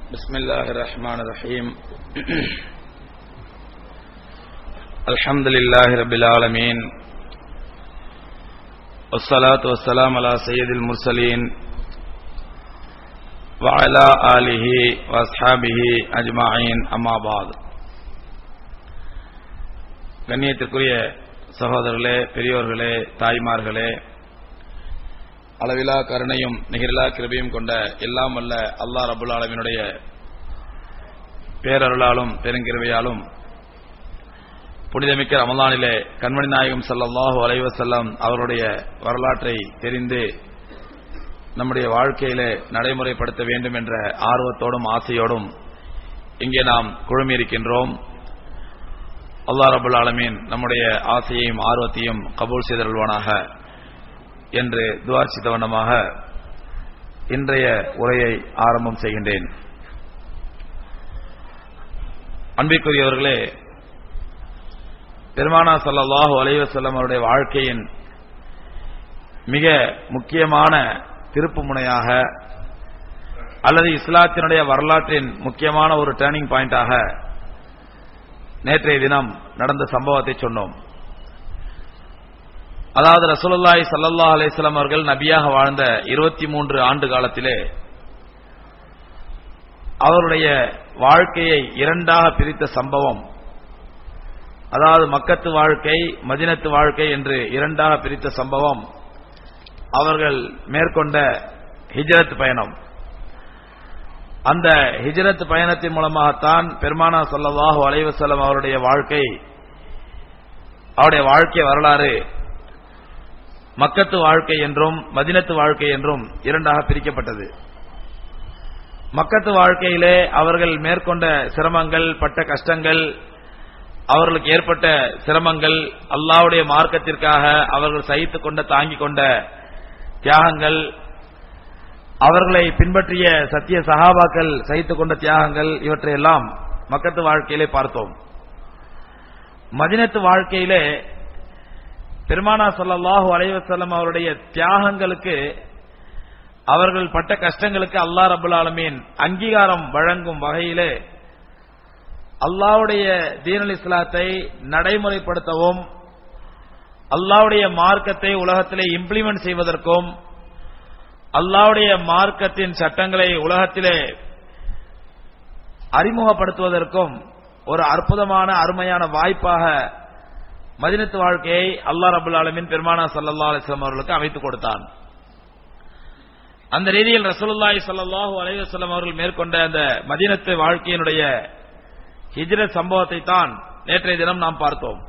بسم الله الرحمن الرحيم الحمد لله رب العالمين والصلاة والسلام على سيد المرسلين وعلى آله وأصحابه أجمعين أما بعد கண்ணியத்திற்குரிய சகோதரர்களே பெரியோர்களே தாய்மார்களே அளவிலா கருணையும் நிகரிலா கிருபையும் கொண்ட எல்லாம் வல்ல அல்லா ரபுல் ஆலமினுடைய பேரருளாலும் பெருங்கிருவையாலும் புனிதமிக்க ரமலானிலே கண்மணி நாயகம் சல்லாஹூ அலைவசல்லம் அவருடைய வரலாற்றை தெரிந்து நம்முடைய வாழ்க்கையிலே நடைமுறைப்படுத்த வேண்டும் என்ற ஆர்வத்தோடும் ஆசையோடும் இங்கே நாம் குழுமியிருக்கின்றோம் அல்லா ரபுல் ஆலமீன் நம்முடைய ஆசையையும் ஆர்வத்தையும் கபூல் செய்தருள்வானாக என்று துவார்ச்சித்த வண்ணமாக இன்றைய உரையை ஆரம்பம் செய்கின்றேன் அன்பிற்குரியவர்களே பெருமானா சல்லாஹூ அலைவசல்லம் அவருடைய வாழ்க்கையின் மிக முக்கியமான திருப்பு முனையாக அல்லது இஸ்லாத்தினுடைய வரலாற்றின் முக்கியமான ஒரு டேர்னிங் பாயிண்டாக நேற்றைய தினம் நடந்த சம்பவத்தை சொன்னோம் அதாவது ரசூலுல்லாய் சல்லல்லா அலிஸ்லாம் அவர்கள் நபியாக வாழ்ந்த இருபத்தி மூன்று ஆண்டு காலத்திலே அவருடைய வாழ்க்கையை இரண்டாக பிரித்த சம்பவம் அதாவது மக்கத்து வாழ்க்கை மதினத்து வாழ்க்கை என்று இரண்டாக பிரித்த சம்பவம் அவர்கள் மேற்கொண்ட ஹிஜரத் பயணம் அந்த ஹிஜரத் பயணத்தின் மூலமாகத்தான் பெருமானா சொல்லவாஹு அலைவசல்லம் அவருடைய வாழ்க்கை அவருடைய வாழ்க்கை வரலாறு மக்கத்து வாழ்க்கை என்றும் மதினத்து வாழ்க்கை என்றும் இரண்டாக பிரிக்கப்பட்டது மக்கத்து வாழ்க்கையிலே அவர்கள் மேற்கொண்ட சிரமங்கள் பட்ட கஷ்டங்கள் அவர்களுக்கு ஏற்பட்ட சிரமங்கள் அல்லாவுடைய மார்க்கத்திற்காக அவர்கள் சகித்துக் கொண்ட தாங்கிக் கொண்ட தியாகங்கள் அவர்களை பின்பற்றிய சத்திய சகாபாக்கள் சகித்துக் கொண்ட தியாகங்கள் இவற்றையெல்லாம் மக்கத்து வாழ்க்கையிலே பார்த்தோம் மதினத்து வாழ்க்கையிலே பெருமானா சொல்லல்லாஹு அலைவசல்லம் அவருடைய தியாகங்களுக்கு அவர்கள் பட்ட கஷ்டங்களுக்கு அல்லா ரபுல் ஆலமீன் அங்கீகாரம் வழங்கும் வகையிலே அல்லாவுடைய தீனல் இஸ்லாத்தை நடைமுறைப்படுத்தவும் அல்லாவுடைய மார்க்கத்தை உலகத்திலே இம்ப்ளிமெண்ட் செய்வதற்கும் அல்லாவுடைய மார்க்கத்தின் சட்டங்களை உலகத்திலே அறிமுகப்படுத்துவதற்கும் ஒரு அற்புதமான அருமையான வாய்ப்பாக மதினத்து வாழ்க்கையை அல்லா ரபுல் ஆலமின் பெருமானா சல்லா அலிஸ்லாம் அவர்களுக்கு அமைத்துக் கொடுத்தான் அந்த ரீதியில் ரசூலுல்லாய் சல்லாஹூ அலைவசல்லம் அவர்கள் மேற்கொண்ட அந்த மதினத்து வாழ்க்கையினுடைய ஹிஜ்ரத் சம்பவத்தை தான் நேற்றைய தினம் நாம் பார்த்தோம்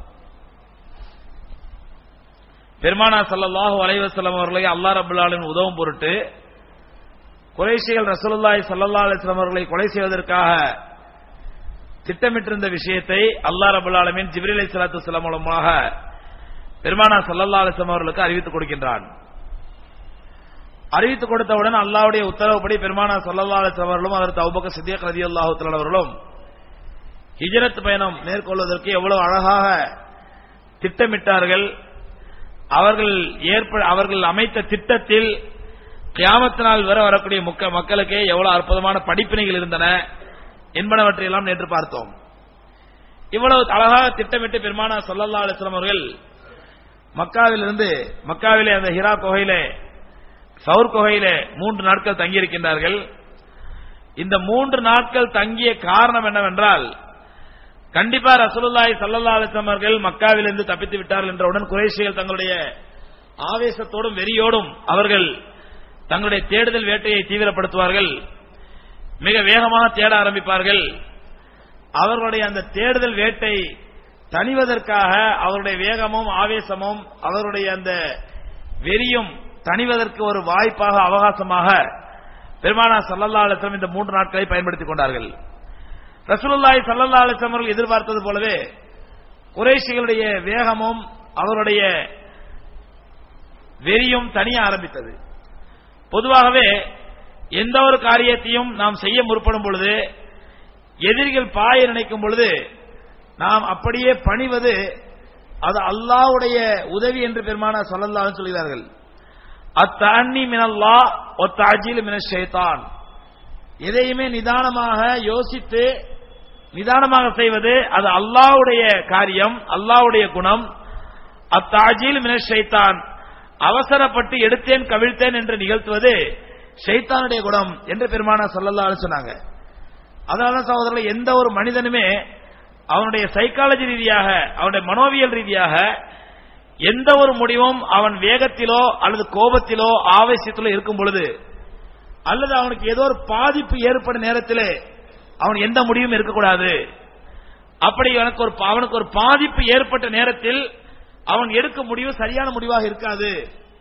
பெருமானா சல்லாஹூ அலைவசல்லம் அவர்களை அல்லா ரபுல் ஆலமின் உதவும் பொருட்டு குறைசிகள் ரசூலுல்லாய் சல்லா அலிஸ்லாம் அவர்களை கொலை செய்வதற்காக திட்டமிட்டிருந்த விஷயத்தை அல்லா ரபுல் ஆலமின் ஜிப்ரில் அலி சலாத்து வலாம் மூலமாக பெருமானா சல்லல்லா அலிஸ்லாம் அவர்களுக்கு அறிவித்துக் கொடுக்கின்றான் அறிவித்துக் கொடுத்தவுடன் அல்லாவுடைய உத்தரவுப்படி பெருமானா சல்லல்லா அலிஸ்லாம் அவர்களும் அதற்கு அவுபக்க சித்தியக் ரதி அல்லாஹு அவர்களும் ஹிஜரத் பயணம் மேற்கொள்வதற்கு எவ்வளவு அழகாக திட்டமிட்டார்கள் அவர்கள் ஏற்ப அவர்கள் அமைத்த திட்டத்தில் கியாமத்தினால் வர வரக்கூடிய மக்களுக்கு எவ்வளவு அற்புதமான படிப்பினைகள் இருந்தன என்பனவற்றையெல்லாம் நேற்று பார்த்தோம் இவ்வளவு அழகாக திட்டமிட்டு பெருமானா சொல்லல்லா அலிஸ்லாம் அவர்கள் மக்காவிலிருந்து மக்காவிலே அந்த ஹிரா குகையிலே சவுர் குகையிலே மூன்று நாட்கள் தங்கியிருக்கின்றார்கள் இந்த மூன்று நாட்கள் தங்கிய காரணம் என்னவென்றால் கண்டிப்பா ரசூலுல்லாய் சல்லல்லா அலிஸ்லாம் அவர்கள் மக்காவிலிருந்து தப்பித்து விட்டார்கள் என்றவுடன் குறைசிகள் தங்களுடைய ஆவேசத்தோடும் வெறியோடும் அவர்கள் தங்களுடைய தேடுதல் வேட்டையை தீவிரப்படுத்துவார்கள் மிக வேகமாக தேட ஆரம்பிப்பார்கள் அவர்களுடைய அந்த தேடுதல் வேட்டை தணிவதற்காக அவருடைய வேகமும் ஆவேசமும் அவருடைய அந்த வெறியும் தணிவதற்கு ஒரு வாய்ப்பாக அவகாசமாக பெருமானா சல்லல்லா அலிஸ்லாம் இந்த மூன்று நாட்களை பயன்படுத்திக் கொண்டார்கள் ரசூலுல்லாய் சல்லல்லா அலிஸ்லாம் அவர்கள் எதிர்பார்த்தது போலவே குறைசிகளுடைய வேகமும் அவருடைய வெறியும் தனிய ஆரம்பித்தது பொதுவாகவே எந்த ஒரு காரியத்தையும் நாம் செய்ய முற்படும் பொழுது எதிரிகள் பாய நினைக்கும் பொழுது நாம் அப்படியே பணிவது அது அல்லாவுடைய உதவி என்று பெருமான சொல்லலாம் சொல்கிறார்கள் அத்தண்ணி மினல்லா ஒத்தாஜில் மின ஷேத்தான் எதையுமே நிதானமாக யோசித்து நிதானமாக செய்வது அது அல்லாஹ்வுடைய காரியம் அல்லாஹ்வுடைய குணம் அத்தாஜில் மின ஷைத்தான் அவசரப்பட்டு எடுத்தேன் கவிழ்த்தேன் என்று நிகழ்த்துவது ஷைத்தானுடைய குணம் என்று பெருமானா சொல்லலாம் சொன்னாங்க அதனால சகோதரர்கள் எந்த ஒரு மனிதனுமே அவனுடைய சைக்காலஜி ரீதியாக அவனுடைய மனோவியல் ரீதியாக எந்த ஒரு முடிவும் அவன் வேகத்திலோ அல்லது கோபத்திலோ ஆவேசத்திலோ இருக்கும் பொழுது அல்லது அவனுக்கு ஏதோ ஒரு பாதிப்பு ஏற்படும் நேரத்திலே அவன் எந்த முடிவும் இருக்கக்கூடாது அப்படி அவனுக்கு ஒரு அவனுக்கு ஒரு பாதிப்பு ஏற்பட்ட நேரத்தில் அவன் எடுக்கும் முடிவு சரியான முடிவாக இருக்காது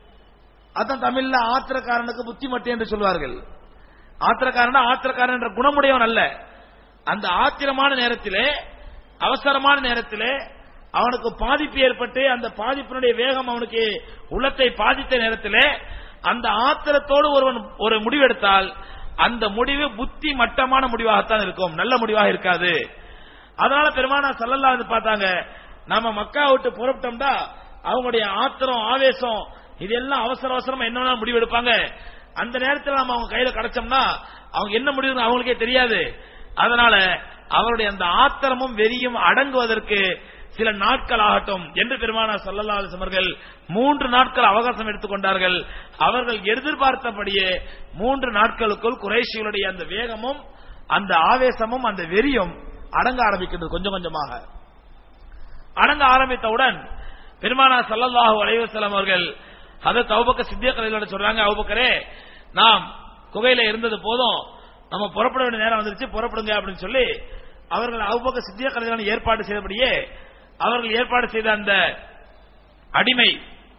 அதான் தமிழ்ல ஆத்திரக்காரனுக்கு புத்திமட்டு என்று சொல்வார்கள் ஆத்திரக்காரன் ஆத்திரக்காரன் என்ற குணமுடையவன் அல்ல அந்த ஆத்திரமான நேரத்திலே அவசரமான நேரத்திலே அவனுக்கு பாதிப்பு ஏற்பட்டு அந்த பாதிப்பினுடைய வேகம் அவனுக்கு உள்ளத்தை பாதித்த நேரத்திலே அந்த ஆத்திரத்தோடு ஒருவன் ஒரு முடிவெடுத்தால் அந்த முடிவு புத்தி மட்டமான முடிவாகத்தான் இருக்கும் நல்ல முடிவாக இருக்காது அதனால பெருமானா சல்லல்லா வந்து பார்த்தாங்க நம்ம மக்கா விட்டு புறப்பட்டோம்னா அவங்களுடைய ஆத்திரம் ஆவேசம் இதெல்லாம் அவசர அவசரமா என்ன வேணாலும் முடிவு எடுப்பாங்க அந்த நேரத்தில் நம்ம அவங்க கையில கிடைச்சோம்னா அவங்க என்ன முடிவுன்னு அவங்களுக்கே தெரியாது அதனால அவருடைய அந்த ஆத்திரமும் வெறியும் அடங்குவதற்கு சில நாட்கள் ஆகட்டும் என்று பெருமானா சல்லல்லா அவர்கள் மூன்று நாட்கள் அவகாசம் எடுத்துக்கொண்டார்கள் அவர்கள் எதிர்பார்த்தபடியே மூன்று நாட்களுக்குள் குறைஷிகளுடைய அந்த வேகமும் அந்த ஆவேசமும் அந்த வெறியும் அடங்க ஆரம்பிக்கின்றது கொஞ்சம் கொஞ்சமாக அடங்க ஆரம்பித்தவுடன் பெருமானா சல்லல்லாஹு அலைவசலம் அவர்கள் அதை தவுபக்க சித்திய கலையில சொல்றாங்க அவுபக்கரே நாம் குகையில இருந்தது போதும் நம்ம புறப்பட வேண்டிய நேரம் வந்துருச்சு புறப்படுங்க அப்படின்னு சொல்லி அவர்கள் அவுபக்க சித்திய கலையிலான ஏற்பாடு செய்தபடியே அவர்கள் ஏற்பாடு செய்த அந்த அடிமை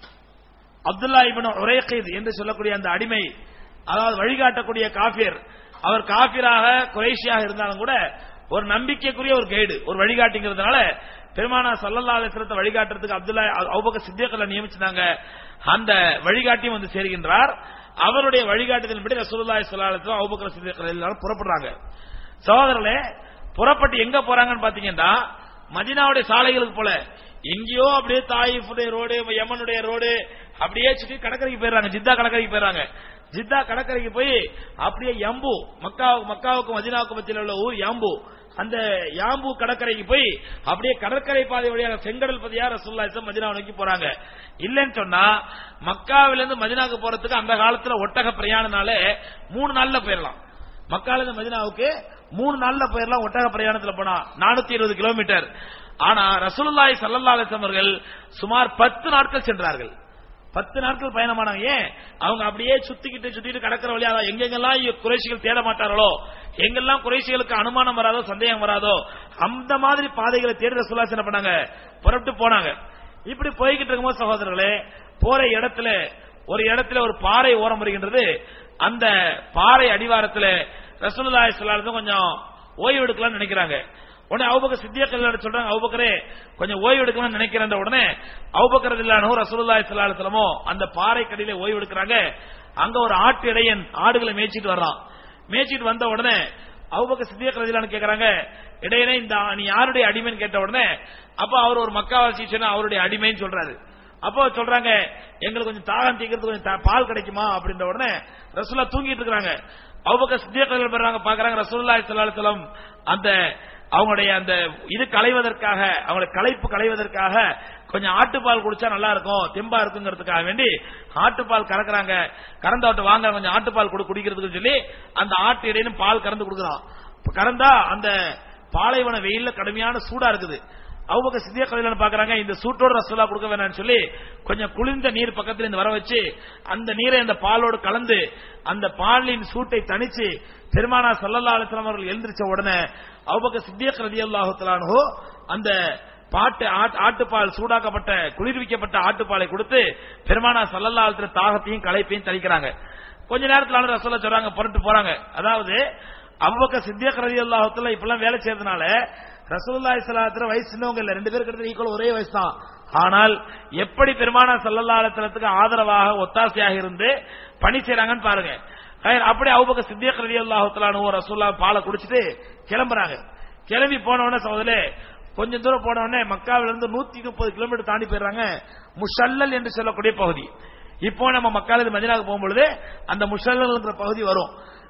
அப்துல்லா இபின் உரையகீத் என்று சொல்லக்கூடிய அந்த அடிமை அதாவது வழிகாட்டக்கூடிய காபிர் அவர் காபிராக குறைஷியாக இருந்தாலும் கூட ஒரு நம்பிக்கைக்குரிய ஒரு கைடு ஒரு வழிகாட்டிங்கிறதுனால பெருமானா சல்லல்லா அலிஸ்லத்தை வழிகாட்டுறதுக்கு அப்துல்லா அவுபக்க சித்தியக்கல்ல நியமிச்சினாங்க அந்த வழிகாட்டியும் வந்து சேர்கின்றார் அவருடைய வழிகாட்டுதலின்படி ரசூலுல்லாஹி ஸல்லல்லாஹு அலைஹி வஸல்லம் அபூபக்கர் சித்திக் எல்லாரும் புறப்படுறாங்க சகோதரர்களே புறப்பட்டு எங்க போறாங்கன்னு பாத்தீங்கன்னா மதினாவுடைய சாலைகளுக்கு போல எங்கேயோ அப்படியே தாயிஃபுடைய ரோடு யமனுடைய ரோடு அப்படியே சுற்றி கடற்கரைக்கு போயிடுறாங்க ஜித்தா கடற்கரைக்கு போயிடுறாங்க ஜித்தா கடற்கரைக்கு போய் அப்படியே யம்பு மக்கா மக்காவுக்கும் மதினாவுக்கும் மத்தியில் உள்ள ஊர் யாம்பு அந்த யாம்பு கடற்கரைக்கு போய் அப்படியே கடற்கரை பாதை வழியாக செங்கடல் பதியா ரசூல்லா இஸ்லாம் மதினா நோக்கி போறாங்க இல்லைன்னு சொன்னா மக்காவிலிருந்து மதினாவுக்கு போறதுக்கு அந்த காலத்துல ஒட்டக பிரயாணனால மூணு நாள்ல போயிடலாம் மக்கால இருந்து மதினாவுக்கு மூணு நாள்ல போயிடலாம் ஒட்டக பிரயாணத்துல போனா நானூத்தி இருபது கிலோமீட்டர் ஆனா ரசூலுல்லாஹி ஸல்லல்லாஹு அலைஹி வஸல்லம் அவர்கள் சுமார் பத்து நாட்கள் சென்றார்கள் பத்து நாட்கள் பயணமானாங்க ஏன் அவங்க அப்படியே சுத்திக்கிட்டு சுத்திட்டு கடற்கரை வழியா எங்கெங்கெல்லாம் குறைசிகள் தேட மாட்டார்களோ எங்கெல்லாம் குறைசிகளுக்கு அனுமானம் வராதோ சந்தேகம் வராதோ அந்த மாதிரி பாதைகளை தேடி ரசூல்லா என்ன பண்ணாங்க புறப்பட்டு போனாங்க இப்படி போய்கிட்டு இருக்கும்போது சகோதரர்களே போற இடத்துல ஒரு இடத்துல ஒரு பாறை ஓரம் வருகின்றது அந்த பாறை அடிவாரத்துல ரசூலுல்லாஹி ஸல்லல்லாஹு அலைஹி வஸல்லம் கொஞ்சம் ஓய்வு எடுக்கலாம்னு நினைக்கிறாங்க உடனே அவுபக்க சித்தியக்கல்ல சொல்றாங்க அவுபக்கரே கொஞ்சம் ஓய்வு எடுக்கணும்னு நினைக்கிறேன் உடனே அவுபக்கர் இல்லானோ ரசூலுல்லாஹி ஸல்லல்லாஹு அலைஹி வஸல்லமோ அந்த பாறை கடியில ஓய்வு எடுக்கிறாங்க அங்க ஒரு ஆட்டு இடையன் ஆடுகளை மேய்ச்சிட்டு வர்றான் மேய்ச்சிட்டு வந்த உடனே அவுபக்க சித்தியக்கல் கேக்குறாங்க இடையனே இந்த நீ யாருடைய அடிமைன்னு கேட்ட உடனே அப்ப அவர் ஒரு மக்காவாசி சொன்னா அவருடைய அடிமைன்னு சொல்றாரு அப்போ சொல்றாங்க எங்களுக்கு கொஞ்சம் தாகம் தீக்கிறதுக்கு கொஞ்சம் தா- பால் கிடைக்குமா அப்படின்ற உடனே ரசூல்லா தூங்கிட்டு இருக்காங்க அவுபக்க சித்தியக்கல் பெறாங்க பாக்குறாங்க ரசூலுல்லாஹி ஸல்லல்லாஹு அலைஹி வஸல்லம் அந்த அவங்களுடைய அந்த இது களைவதற்காக அவங்களுடைய களைப்பு களைவதற்காக கொஞ்சம் ஆட்டுப்பால் குடிச்சா நல்லா இருக்கும் தெம்பா இருக்குங்கிறதுக்காக வேண்டி ஆட்டுப்பால் கறக்குறாங்க கறந்தாட்டு வாங்க கொஞ்சம் ஆட்டுப்பால் கொடு குடிக்கிறதுக்கு சொல்லி அந்த ஆட்டு இடையிலும் பால் கறந்து கொடுக்குறான் இப்ப கறந்தா அந்த பாலைவன வெயில்ல கடுமையான சூடா இருக்குது அவங்க சித்திய கதையில பாக்குறாங்க இந்த சூட்டோட ரசோலா கொடுக்க வேணாம்னு சொல்லி கொஞ்சம் குளிர்ந்த நீர் பக்கத்துல இருந்து வர வச்சு அந்த நீரை அந்த பாலோடு கலந்து அந்த பாலின் சூட்டை தணிச்சு பெருமானா சல்லல்லா அலிஸ்லாம் அவர்கள் எழுந்திருச்ச உடனே அவங்க சித்திய ரதி அல்லாஹு அந்த பாட்டு ஆட்- ஆட்டுப்பால் சூடாக்கப்பட்ட குளிர்விக்கப்பட்ட ஆட்டுப்பாலை கொடுத்து பெருமானா சல்லல்லா அலிஸ்ல தாகத்தையும் களைப்பையும் தணிக்கிறாங்க கொஞ்ச நேரத்துல ரசோல்லா சொல்றாங்க புரட்டு போறாங்க அதாவது அவ்வக்க சித்திய ரதி அல்லாஹத்துல இப்பெல்லாம் வேலை செய்யறதுனால ரசூலுல்லாஹி ஸல்லல்லாஹு வயசு சின்னவங்க இல்ல ரெண்டு பேரும் கிட்ட ஈக்குவல் ஒரே வயசு தான் ஆனால் எப்படி பெருமானா ஸல்லல்லாஹு அலைஹி வஸல்லத்துக்கு ஆதரவாக ஒத்தாசையாக இருந்து பணி செய்றாங்கன்னு பாருங்க ஹைர், அப்படி அவுபக்க சித்தியக் ரலியல்லாஹு தஆலா ரசூலுல்லாஹ் பாலை குடிச்சிட்டு கிளம்புறாங்க கிளம்பி போன உடனே சகோதரே கொஞ்சம் தூரம் போன உடனே மக்காவில இருந்து நூத்தி முப்பது கிலோமீட்டர் தாண்டி போயிடுறாங்க முஷல்லல் என்று சொல்லக்கூடிய பகுதி இப்போ நம்ம மக்கால இருந்து மதினாவுக்கு போகும்பொழுது அந்த முஷல்லல்ங்கிற பகுதி வரும்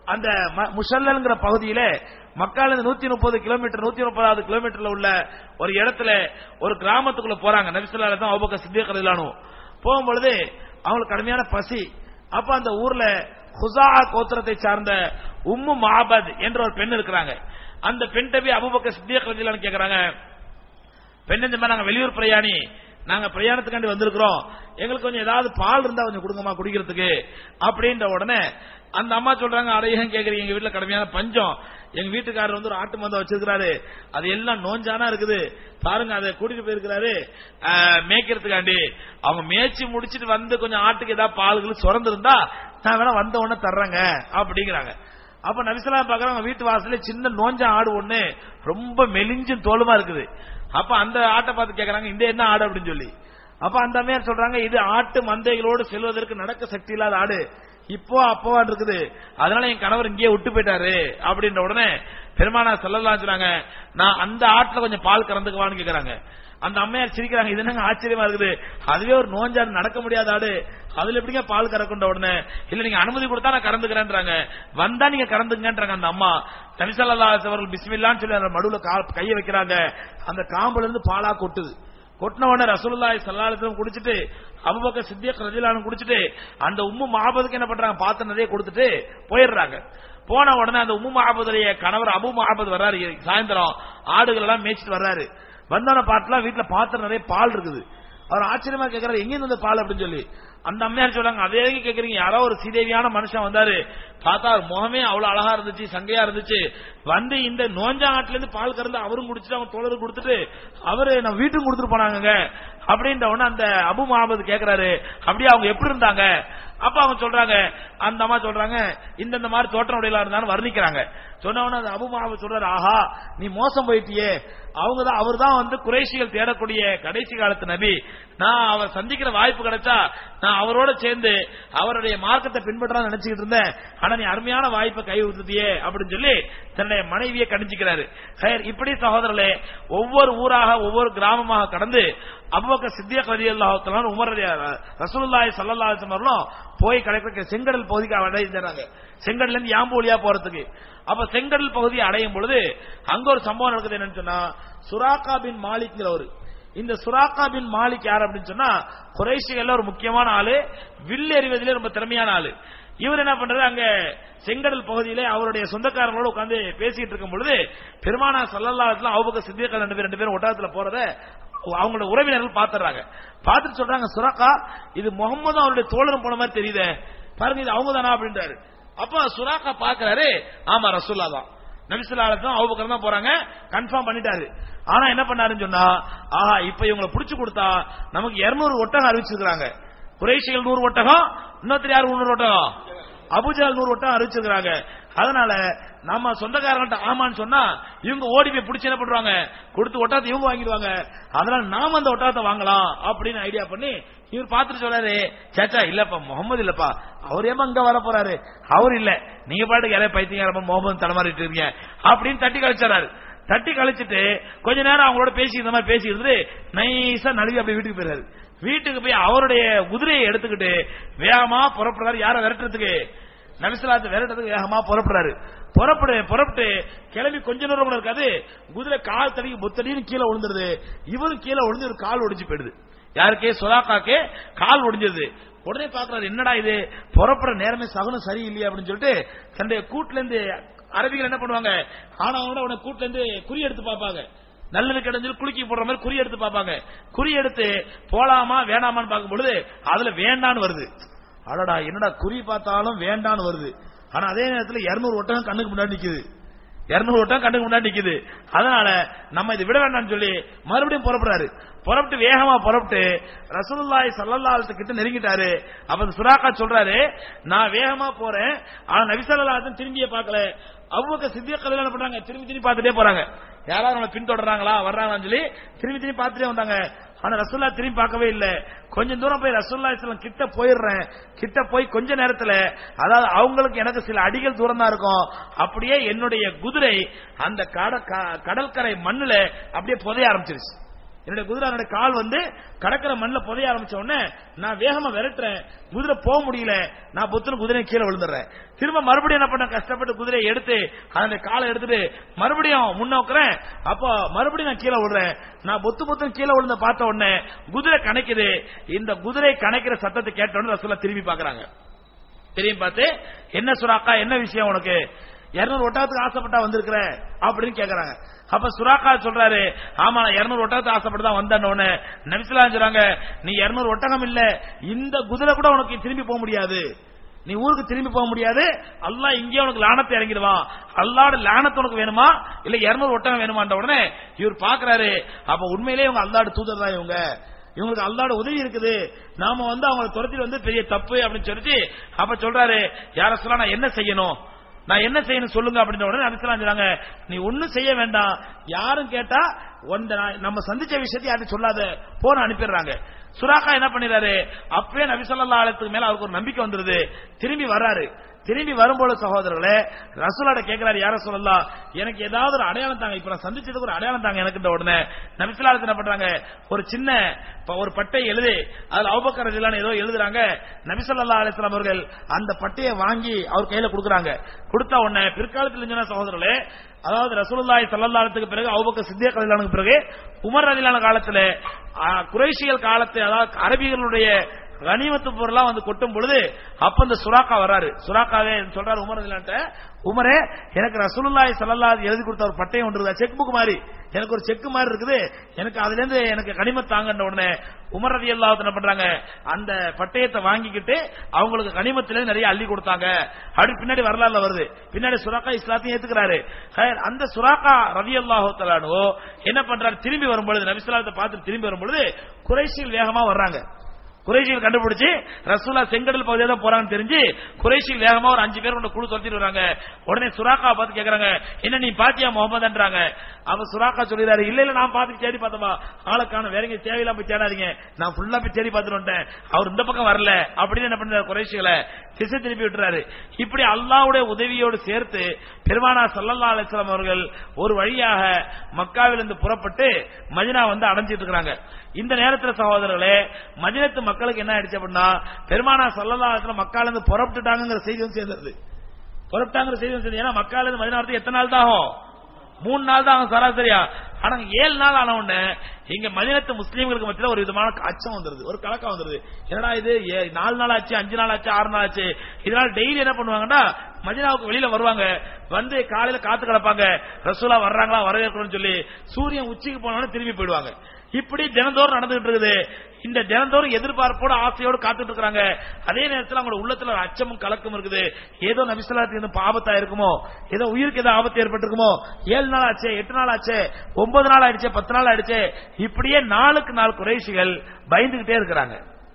அந்த ம- முஷல்லல்ங்கிற பகுதியில மக்கள் நூத்தி முப்பது கிலோமீட்டர் நூத்தி முப்பதாவது கிலோமீட்டர்ல உள்ள ஒரு இடத்துல ஒரு கிராமத்துக்குள்ள போறாங்க நபிசுல்லா தான் அவுபக்க சித்தியக்கலானு போகும்பொழுது அவங்களுக்கு கடுமையான பசி அப்ப அந்த ஊர்ல ஹுசா கோத்திரத்தை சார்ந்த உம்மு மாபத் என்ற ஒரு பெண் இருக்கிறாங்க அந்த பெண் போய் அபுபக்க சித்தியக்கலான்னு கேக்குறாங்க பெண் இந்த மாதிரி நாங்க வெளியூர் பிரயாணி நாங்க பிரயாணத்துக்காண்டி வந்திருக்கிறோம் எங்களுக்கு கொஞ்சம் ஏதாவது பால் இருந்தா கொஞ்சம் கொடுங்கம்மா குடிக்கிறதுக்கு அப்படின்ற உடனே அந்த அம்மா சொல்றாங்க அடையும் கேக்குறீங்க எங்க வீட்டுல கடுமையான பஞ்சம் எங்க வீட்டுக்காரர் வந்து ஒரு ஆட்டு மந்தம் வச்சிருக்காரு அது எல்லாம் நோஞ்சானா இருக்குது பாருங்க அதை கூட்டிட்டு போயிருக்கிறாரு ஆஹ், மேய்க்கிறதுக்காண்டி அவங்க மேய்ச்சி முடிச்சிட்டு வந்து கொஞ்சம் ஆட்டுக்கு ஏதாவது பால்கள் சுரந்திருந்தா நான் வேணா வந்த உடனே தர்றேங்க அப்படிங்கிறாங்க அப்ப நபிசலா பாக்குறாங்க வீட்டு வாசல்ல சின்ன நோஞ்ச ஆடு ஒண்ணு ரொம்ப மெலிஞ்சும் தோலுமா இருக்குது அப்ப அந்த ஆட்டை பார்த்து கேக்குறாங்க இந்த என்ன ஆடு அப்படின்னு சொல்லி அப்ப அந்த அம்மையார் சொல்றாங்க இது ஆட்டு மந்தைகளோடு செல்வதற்கு நடக்க சக்தி இல்லாத ஆடு இப்போ அப்போவா இருக்குது அதனால என் கணவர் இங்கேயே விட்டு போயிட்டாரு அப்படின்ற உடனே பெருமானா சொல்லலாம் சொன்னாங்க நான் அந்த ஆட்டுல கொஞ்சம் பால் கறந்துக்குவான்னு கேக்குறாங்க அந்த அம்மையார் சிரிக்கிறாங்க இது என்னங்க ஆச்சரியமா இருக்குது அதுவே ஒரு நோஞ்சாடு நடக்க முடியாத ஆடு அதுல எப்படிங்க பால் கறக்குண்ட உடனே இல்ல நீங்க அனுமதி கொடுத்தா நான் கறந்துக்கிறேன்றாங்க வந்தா நீங்க கறந்துங்கன்றாங்க அந்த அம்மா நபிசல்லா அவர்கள் பிஸ்மில்லான்னு சொல்லி அந்த மடுவுல கா- கையை வைக்கிறாங்க அந்த காம்புல இருந்து பாலா கொட்டுது கொட்டின உடனே ரசூலுல்லாஹி ஸல்லல்லாஹு அலைஹி வஸல்லம் குடிச்சிட்டு அபூபக்கர் சித்திக் ரலியல்லாஹு குடிச்சிட்டு அந்த உம்மு மஹபதுக்கு என்ன பண்றாங்க பாத்திரம் நிறைய கொடுத்துட்டு போயிடுறாங்க போன உடனே அந்த உம்மு மஹபதுடைய கணவர் அபு மஹபத் வர்றாரு சாயந்தரம் ஆடுகள் எல்லாம் மேய்ச்சிட்டு வர்றாரு வந்தோன பாட்டுலாம் வீட்டுல பாத்திரம் நிறைய பால் இருக்குது அவர் ஆச்சரியமா கேக்குறாரு எங்க இருந்து பால் அப்படின்னு சொல்லி அந்த அம்மையார் சொல்றாங்க அதே கேக்குறீங்க யாரோ ஒரு சீதேவியான மனுஷன் வந்தாரு பார்த்தா அவர் முகமே அவ்வளவு அழகா இருந்துச்சு சங்கையா இருந்துச்சு வந்து இந்த நோஞ்சா ஆட்டுல இருந்து பால் கறந்து அவரும் குடிச்சிட்டு அவங்க தோழரும் கொடுத்துட்டு அவரு நம்ம வீட்டுக்கு கொடுத்துட்டு போனாங்க அப்படின்ற உடனே அந்த அபு மஹமது கேக்குறாரு அப்படியே அவங்க எப்படி இருந்தாங்க அப்ப அவங்க சொல்றாங்க அந்த அம்மா சொல்றாங்க இந்த இந்த மாதிரி தோற்றம் உடையலா இருந்தான்னு வர்ணிக்கிறாங்க சொன்ன உடனே அந்த அபு மஹமது சொல்றாரு ஆஹா நீ மோசம் போயிட்டியே அவங்க தான் அவர் தான் வந்து குறைஷிகள் தேடக்கூடிய கடைசி காலத்து நபி நான் அவர் சந்திக்கிற வாய்ப்பு கிடைச்சா நான் அவரோட சேர்ந்து அவருடைய மார்க்கத்தை பின்பற்றலாம் நினைச்சுக்கிட்டு இருந்தேன் ஆனா நீ அருமையான வாய்ப்பை கை விட்டுட்டியே அப்படின்னு சொல்லி தன்னுடைய மனைவியை கணிச்சுக்கிறாரு ஹைர், இப்படி சகோதரர்களே ஒவ்வொரு ஊராக ஒவ்வொரு கிராமமாக கடந்து அபுபக்கர் சித்திய கதி அல்லாஹ் உமர் ரசூலுல்லாஹி ஸல்லல்லாஹு அலைஹி வஸல்லம் போய் கிடைக்கிற செங்கடல் பகுதிக்கு அடைஞ்சாங்க செங்கடல்ல இருந்து யாம்பு வழியா போறதுக்கு அப்ப செங்கடல் பகுதியை அடையும் பொழுது அங்க ஒரு சம்பவம் நடக்குது என்னன்னு சொன்னா சுராக்கா பின் மாலிக்ங்கிறவர் இந்த சுராக்கா பின் மாலிக் யார் அப்படின்னு சொன்னா குறைஷிகள்ல ஒரு முக்கியமான ஆளு வில் எறிவதிலே ரொம்ப திறமையான ஆளு இவர் என்ன பண்றாரு அங்க செங்கடல் பகுதியிலே அவருடைய சொந்தக்காரங்களோட உட்கார்ந்து பேசிட்டு இருக்கும் பொழுது பெருமானா சல்லல்லாஹுல அவங்க சித்தியக்கார ரெண்டு பேர் ரெண்டு பேரும் ஒட்டகத்துல போறத அவங்களோட உறவினர்கள் பாத்துறாங்க பார்த்துட்டு சொல்றாங்க சுராக்கா இது முகமது அவருடைய தோழரும் போன மாதிரி தெரியுதே பாருங்க இது அவங்க தானா அப்படின்றாரு அப்ப சுராக்கா பாக்குறாரு ஆமா ரசூல்லா தான் நபிசுல்லாலும் அவுபக்கர் தான் போறாங்க கன்ஃபார்ம் பண்ணிட்டாரு ஆனா என்ன பண்ணாருன்னு சொன்னா ஆஹா இப்ப இவங்களை புடிச்சு கொடுத்தா நமக்கு 200 ஒட்டகம் அறிவிச்சிருக்காங்க குறைஷிகள் நூறு ஒட்டகம் இன்னொருத்தர் யார் நூறு ஒட்டகம் அபுஜால் நூறு ஒட்டகம் அறிவிச்சிருக்காங்க அதனால நம்ம சொந்தக்காரங்கள்ட்ட ஆமான்னு சொன்னா இவங்க ஓடி போய் பிடிச்சு என்ன பண்றாங்க கொடுத்து ஒட்டகத்தை இவங்க வாங்கிடுவாங்க அதனால நாம அந்த ஒட்டகத்தை வாங்கலாம் அப்படின்னு ஐடியா பண்ணி இவர் பார்த்துட்டு சொல்றாரு சேச்சா இல்லப்பா முகமது இல்லப்பா அவர் ஏமா இங்க வர போறாரு அவர் இல்ல நீங்க பாட்டுக்கு யாரையும் பைத்தியக்காரமா முகமது தலைமாறிட்டு இருக்கீங்க அப்படின்னு தட்டி கழிச்சாரு தட்டி கழிச்சிட்டு கொஞ்ச நேரம் அவங்களோட பேசி இந்த மாதிரி பேசி இருந்து நைஸா நழுவி அப்படியே வீட்டுக்கு போயிறாரு வீட்டுக்கு போய் அவருடைய குதிரையை எடுத்துக்கிட்டு வேகமா புறப்படுறாரு யாரை விரட்டுறதுக்கு நபிசலாத்து விரட்டுறதுக்கு வேகமா புறப்படுறாரு புறப்படு புறப்பட்டு கிளம்பி கொஞ்ச நேரம் கூட இருக்காது குதிரை கால் தடி பொத்தடின்னு கீழே விழுந்துருது இவரும் கீழே விழுந்து ஒரு கால் ஒடிஞ்சு போயிடுது யாருக்கே சுதாக்காக்கே கால் ஒடிஞ்சது உடனே பாக்குறாரு என்னடா இது புறப்படுற நேரமே சகுனம் சரியில்லையே அப்படின்னு சொல்லிட்டு தன்னுடைய கூட்டுல இருந்து அரபிகள் என்ன பண்ணுவாங்க ஆனவனோட உன கூட்டுல இருந்து குறி எடுத்து பார்ப்பாங்க நல்லது கிடைஞ்சு குலுக்கி போடுற மாதிரி குறி எடுத்து பார்ப்பாங்க குறி எடுத்து போலாமா வேணாமான்னு பார்க்கும் பொழுது அதுல வேண்டான்னு வருது அடடா என்னடா குறி பார்த்தாலும் வேண்டான்னு வருது ஆனா அதே நேரத்துல 200 ஒட்டகம் கண்ணுக்கு முன்னாடி நிக்குது 200 ஒட்டகம் கண்ணுக்கு முன்னாடி நிக்குது அதனால நம்ம இதை விட வேண்டாம்னு சொல்லி மறுபடியும் புறப்படுறாரு புறப்பட்டு வேகமா புறப்பட்டு ரசூலுல்லாஹி ஸல்லல்லாஹு அலைஹி கிட்ட நெருங்கிட்டாரு அப்ப அந்த சுராக்கா சொல்றாரு நான் வேகமா போறேன் ஆனா நபி ஸல்லல்லாஹு அலைஹி வஸல்லம் திரும்பியே பார்க்கல அவ்வளவு சித்திய கதையில என்ன பண்றாங்க திரும்பி திரும்பி பார்த்துட்டே போறாங்க யாராவது நம்ம பின்தொடர்றாங்களா வர்றாங்களான்னு சொல்லி திரும்பி திரும்பி பார்த்துட்டே வந்தாங்க ஆனா ரசூல்லா திரும்பி பார்க்கவே இல்ல கொஞ்சம் தூரம் போய் ரசூல்லா இஸ்லாம் கிட்ட போயிடுறேன் கிட்ட போய் கொஞ்ச நேரத்துல அதாவது அவங்களுக்கு எனக்கு சில அடிகள் தூரம் தான் இருக்கும் அப்படியே என்னுடைய குதிரை அந்த கட- க- கடற்கரை மண்ணுல அப்படியே புதைய ஆரம்பிச்சிருச்சு என்னுடைய குதிரை என்னுடைய கால் வந்து கடற்கரை மண்ணில் புதைய ஆரம்பிச்ச உடனே நான் வேகமா விரட்டுறேன் குதிரை போக முடியல நான் பொத்துன்னு குதிரை கீழே விழுந்துடுறேன் திரும்ப மறுபடியும் என்ன பண்ண கஷ்டப்பட்டு குதிரையை எடுத்து அதனுடைய காலை எடுத்துட்டு மறுபடியும் முன்னோக்குறேன் அப்போ மறுபடியும் நான் கீழே விழுறேன் நான் பொத்து பொத்துன்னு கீழே விழுந்த பார்த்த உடனே குதிரை கணக்குது இந்த குதிரை கணக்கிற சத்தத்தை கேட்ட உடனே ரசூலா திரும்பி பாக்குறாங்க திரும்பி பார்த்து என்ன சுறாக்கா என்ன விஷயம் உனக்கு இருநூறு ஒட்டகத்துக்கு ஆசைப்பட்டா வந்திருக்கிற அப்படின்னு கேக்குறாங்க அப்ப சுறாக்கா சொல்றாரு ஆமா நான் இருநூறு ஒட்டகத்துக்கு ஆசைப்பட்டு தான் வந்தேன்னு நபிசுல்லா சொல்றாங்க நீ இருநூறு ஒட்டகம் இல்ல இந்த குதிரை கூட உனக்கு திரும்பி போக முடியாது நீ ஊருக்கு திரும்பி போக முடியாது அல்லாஹ் இங்கே உனக்கு லானத்தை இறங்கிடுவான் அல்லாட லானத்து உனக்கு வேணுமா இல்ல இருநூறு ஒட்டகம் வேணுமான்ற உடனே இவர் பாக்குறாரு அப்ப உண்மையிலேயே இவங்க அல்லாட தூதர் தான் இவங்க இவங்களுக்கு அல்லாட உதவி இருக்குது நாம வந்து அவங்களை துரத்திட்டு வந்து பெரிய தப்பு அப்படின்னு சொல்லிட்டு அப்ப சொல்றாரு யார சொல்ல நான் என்ன செய்யணும் நான் என்ன செய்யணும் சொல்லுங்க அப்படின்ற உடனே நபிசலாம் சொல்றாங்க நீ ஒண்ணும் செய்ய வேண்டாம் யாரும் கேட்டா ஒன்ற நான் நம்ம சந்திச்ச விஷயத்தை யாரும் சொல்லாத போன அனுப்பிடுறாங்க சுராக்கா என்ன பண்ணிடுறாரு அப்பவே நபி சொல்லா ஆலயத்துக்கு மேல அவருக்கு ஒரு நம்பிக்கை வந்துருது திரும்பி வர்றாரு திரும்பி வரும்போது சகோதரர்களே ரசூலாட கேட்கிறாரு யார சொல்லலாம் எனக்கு ஏதாவது ஒரு அடையாளம் தாங்க இப்ப நான் சந்திச்சதுக்கு ஒரு அடையாளம் தாங்க எனக்கு உடனே நபிசுல்லாலத்து என்ன பண்றாங்க ஒரு சின்ன ப- ஒரு பட்டை எழுதி அதுல அவுபக்கர் ரஜிலான்னு ஏதோ எழுதுறாங்க நபிசல்லா அலிஸ்லாம் அவர்கள் அந்த பட்டையை வாங்கி அவர் கையில கொடுக்குறாங்க கொடுத்த உடனே பிற்காலத்தில் சொன்ன சகோதரர்களே அதாவது ரசூலுல்லாஹி ஸல்லல்லாஹு அலைஹி பிறகு அபூபக்கர் சித்திக் ரலியல்லாஹு பிறகு உமர் ரலியல்லாஹு காலத்துல ஆ, குறைஷியல் காலத்து அதாவது அரபிகளுடைய கனிமத்து பொருளா வந்து கொட்டும் பொழுது அப்ப இந்த சுராக்கா வராரு சுராக்காவே சொல்றாரு உமர் ரலியல்லாஹு உமரே எனக்கு ரசூலுல்லாஹி ஸல்லல்லாஹு அலைஹி எழுதி கொடுத்த ஒரு பட்டயம் ஒன்று இருக்குதா செக் புக் மாதிரி எனக்கு ஒரு செக் மாதிரி இருக்குது எனக்கு அதுல இருந்து எனக்கு கனிமத் தாங்கன்ற உடனே உமர் ரதி என்ன பண்றாங்க அந்த பட்டயத்தை வாங்கிக்கிட்டு அவங்களுக்கு கனிமத்தில நிறைய அள்ளி கொடுத்தாங்க அப்படி பின்னாடி வரலாறுல வருது பின்னாடி சுராக்கா இஸ்லாத்தையும் ஏத்துக்கிறாரு ஹைர், அந்த சுராக்கா ரவி அல்லாஹு என்ன பண்றாரு திரும்பி வரும்பொழுது நபிசுலாத்தை பார்த்து திரும்பி வரும்பொழுது குறைசியில் வேகமா வர்றாங்க குறைஷிகள் கண்டுபிடிச்சு ரசூலா செங்கடல் பகுதியா தான் போறாங்கன்னு தெரிஞ்சு குறைஷிகள் வேகமா ஒரு அஞ்சு பேர் கொண்ட குழு துரத்திட்டு வராங்க உடனே சுராக்கா பார்த்து கேக்குறாங்க என்ன நீ பாத்தியா முகமதுன்றாங்க அவ சுராக்கா சொல்லிடுறாரு இல்ல இல்ல நான் பார்த்து தேடி பார்த்தப்பா ஆளுக்கான வேற எங்க தேவையில்லாம போய் தேடாதீங்க நான் ஃபுல்லா போய் தேடி பார்த்துட்டு வந்துட்டேன் அவர் இந்த பக்கம் வரல அப்படின்னு என்ன பண்றாரு குறைஷிகளை திசை திருப்பி விட்டுறாரு இப்படி அல்லாஹ்வுடைய உதவியோடு சேர்த்து பெருமானா சல்லல்லா அலிஸ்லாம் அவர்கள் ஒரு வழியாக மக்காவிலிருந்து புறப்பட்டு மதினா வந்து அடைஞ்சிட்டு இருக்காங்க இந்த நேரத்தில் சகோதரர்களே மதினத்து மக்களுக்கு என்ன ஆயிடுச்சு அப்படின்னா பெருமானா சல்லல்லா அலிஸ்லாம் மக்கால இருந்து புறப்பட்டுட்டாங்கிற செய்தி வந்து சேர்ந்தது புறப்பட்டாங்கிற செய்தி வந்து சேர்ந்தது. ஏன்னா மக்கால இருந்து மதினா வரதுக்கு எத்தனை நாள் தான் ஆகும் மூணு நாள் தான் ஆகும் சராசரியா ஆனா ஏழு நாள் ஆன உடனே இங்க மதினத்து முஸ்லீம்களுக்கு மத்தியில ஒரு விதமான அச்சம் வந்துருது ஒரு கலக்கம் வந்துருது என்னடா இது ஏ- நாலு நாள் ஆச்சு அஞ்சு நாள் ஆச்சு ஆறு நாள் ஆச்சு இதனால டெய்லி என்ன பண்ணுவாங்கன்னா மதினாவுக்கு வெளியில வருவாங்க வந்து காலையில காத்து கிடப்பாங்க ரசூலா வர்றாங்களா வரவேற்கணும்னு சொல்லி சூரியன் உச்சிக்கு போனோன்னு திரும்பி போயிடுவாங்க இப்படி தினந்தோறும் நடந்துகிட்டு இருக்குது இந்த தினந்தோறும் எதிர்பார்ப்போட ஆசையோடு காத்துட்டு இருக்காங்க அதே நேரத்தில் அவங்களோட உள்ளத்துல ஒரு அச்சமும் கலக்கம் இருக்குது ஏதோ நபிசுல்லாத்துக்கு இந்த ஆபத்தா இருக்குமோ ஏதோ உயிருக்கு ஏதோ ஆபத்து ஏற்பட்டிருக்குமோ ஏழு நாள் ஆச்சு எட்டு நாள் ஆச்சு ஒன்பது நாள் ஆயிடுச்சு பத்து நாள் ஆயிடுச்சு இப்படியே நாளுக்கு நாள் குறைஷிகள் பயந்துகிட்டே இருக்கிறாங்க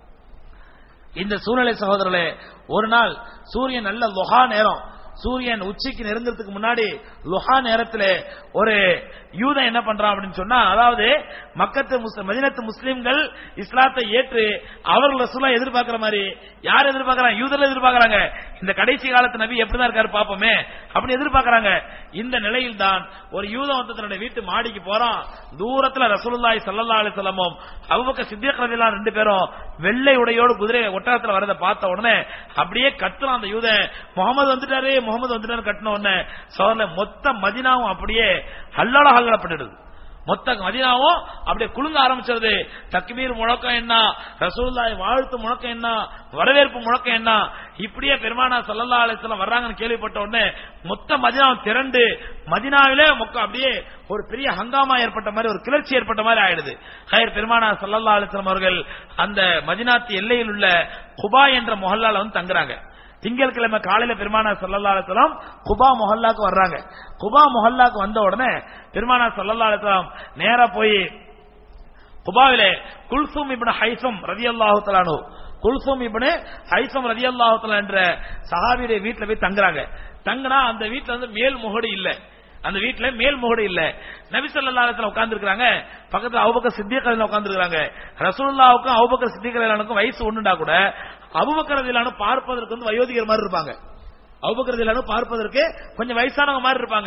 இந்த சூழ்நிலை சகோதரர்களே ஒரு நாள் சூரியன் நல்ல லுஹா நேரம் சூரியன் உச்சிக்கு நெருங்கிறதுக்கு முன்னாடி லுஹா நேரத்தில் ஒரு யூதன் என்ன பண்றான் அப்படின்னு சொன்னா அதாவது மக்கத்து முஸ்லிம் மதினத்து முஸ்லிம்கள் இஸ்லாத்தை ஏற்று அவர்கள் ரசூலா எதிர்பார்க்கிற மாதிரி யார் எதிர்பார்க்கறாங்க யூதர்கள் எதிர்பார்க்கறாங்க இந்த கடைசி காலத்து நபி எப்படிதான் இருக்காரு பாப்போமே அப்படி எதிர்பார்க்கறாங்க இந்த நிலையில் தான் ஒரு யூதன் வந்து தன்னுடைய வீட்டு மாடிக்கு போறான் தூரத்துல ரசூலுல்லாஹி ஸல்லல்லாஹு அலைஹி வஸல்லமும் அபூபக்கர் சித்திக் ரலியல்லாஹு ரெண்டு பேரும் வெள்ளை உடையோடு குதிரை ஒட்டகத்துல வரத பார்த்த உடனே அப்படியே கத்துறான் அந்த யூதன் முகமது வந்துட்டாரு முகமது வந்துட்டாரு கட்டின உடனே சோதனை மொத்த மதினாவும் அப்படியே ஹல்லோல ஹல்லப்பட்டுடுது மொத்த மதினாவும் அப்படியே குலுங்க ஆரம்பிச்சது தக்பீர் முழக்கம் என்ன ரசூலுல்லாஹி வாழ்த்து முழக்கம் என்ன வரவேற்பு முழக்கம் என்ன இப்படியே பெருமானா ஸல்லல்லாஹு அலைஹி வஸல்லம் வர்றாங்கன்னு கேள்விப்பட்ட உடனே மொத்த மதினாவும் திரண்டு மதினாவிலே மொக்க அப்படியே ஒரு பெரிய ஹங்காமா ஏற்பட்ட மாதிரி ஒரு கிளர்ச்சி ஏற்பட்ட மாதிரி ஆயிடுது ஹயர் பெருமானா ஸல்லல்லாஹு அலைஹி வஸல்லம் அவர்கள் அந்த மதினாத்து எல்லையில் உள்ள குபா என்ற முஹல்லால வந்து தங்குறாங்க திங்கட்கிழமை காலையில பெருமானா சல்லல்லா அலுவலாம் குபா மொஹல்லாக்கு வர்றாங்க குபா மொஹல்லாக்கு வந்த உடனே பெருமானா சல்லல்லா அலுவலாம் நேரா போய் குபாவிலே குல்சும் இப்னு ஹைசம் ரதியல்லாஹு தலானு குல்சும் இப்னு ஹைசம் ரதியல்லாஹு தலா என்ற சஹாபியுடைய வீட்டுல போய் தங்குறாங்க தங்குனா அந்த வீட்டுல வந்து மேல் முகடு இல்ல அந்த வீட்டுல மேல் முகடு இல்ல நபி ஸல்லல்லாஹு அலைஹி வஸல்லம் உட்கார்ந்து இருக்காங்க பக்கத்துல அபூபக்கர் சித்திக் ரலியல்லாஹு உட்கார்ந்து இருக்காங்க ரசூலுல்லாஹுக்கும் அபூபக்கர் சித்திக் ரலியல்லாஹுக்கும் வயசு ஒண்ணுடா கூட அபூபக்கர் ரலியல்லாஹு பார்ப்பதற்கு வந்து வயோதிகர் மாதிரி இருப்பாங்க அபுபக்கர் ரலியல்லாஹு பார்ப்பதற்கு கொஞ்சம் வயசானவங்க மாதிரி இருப்பாங்க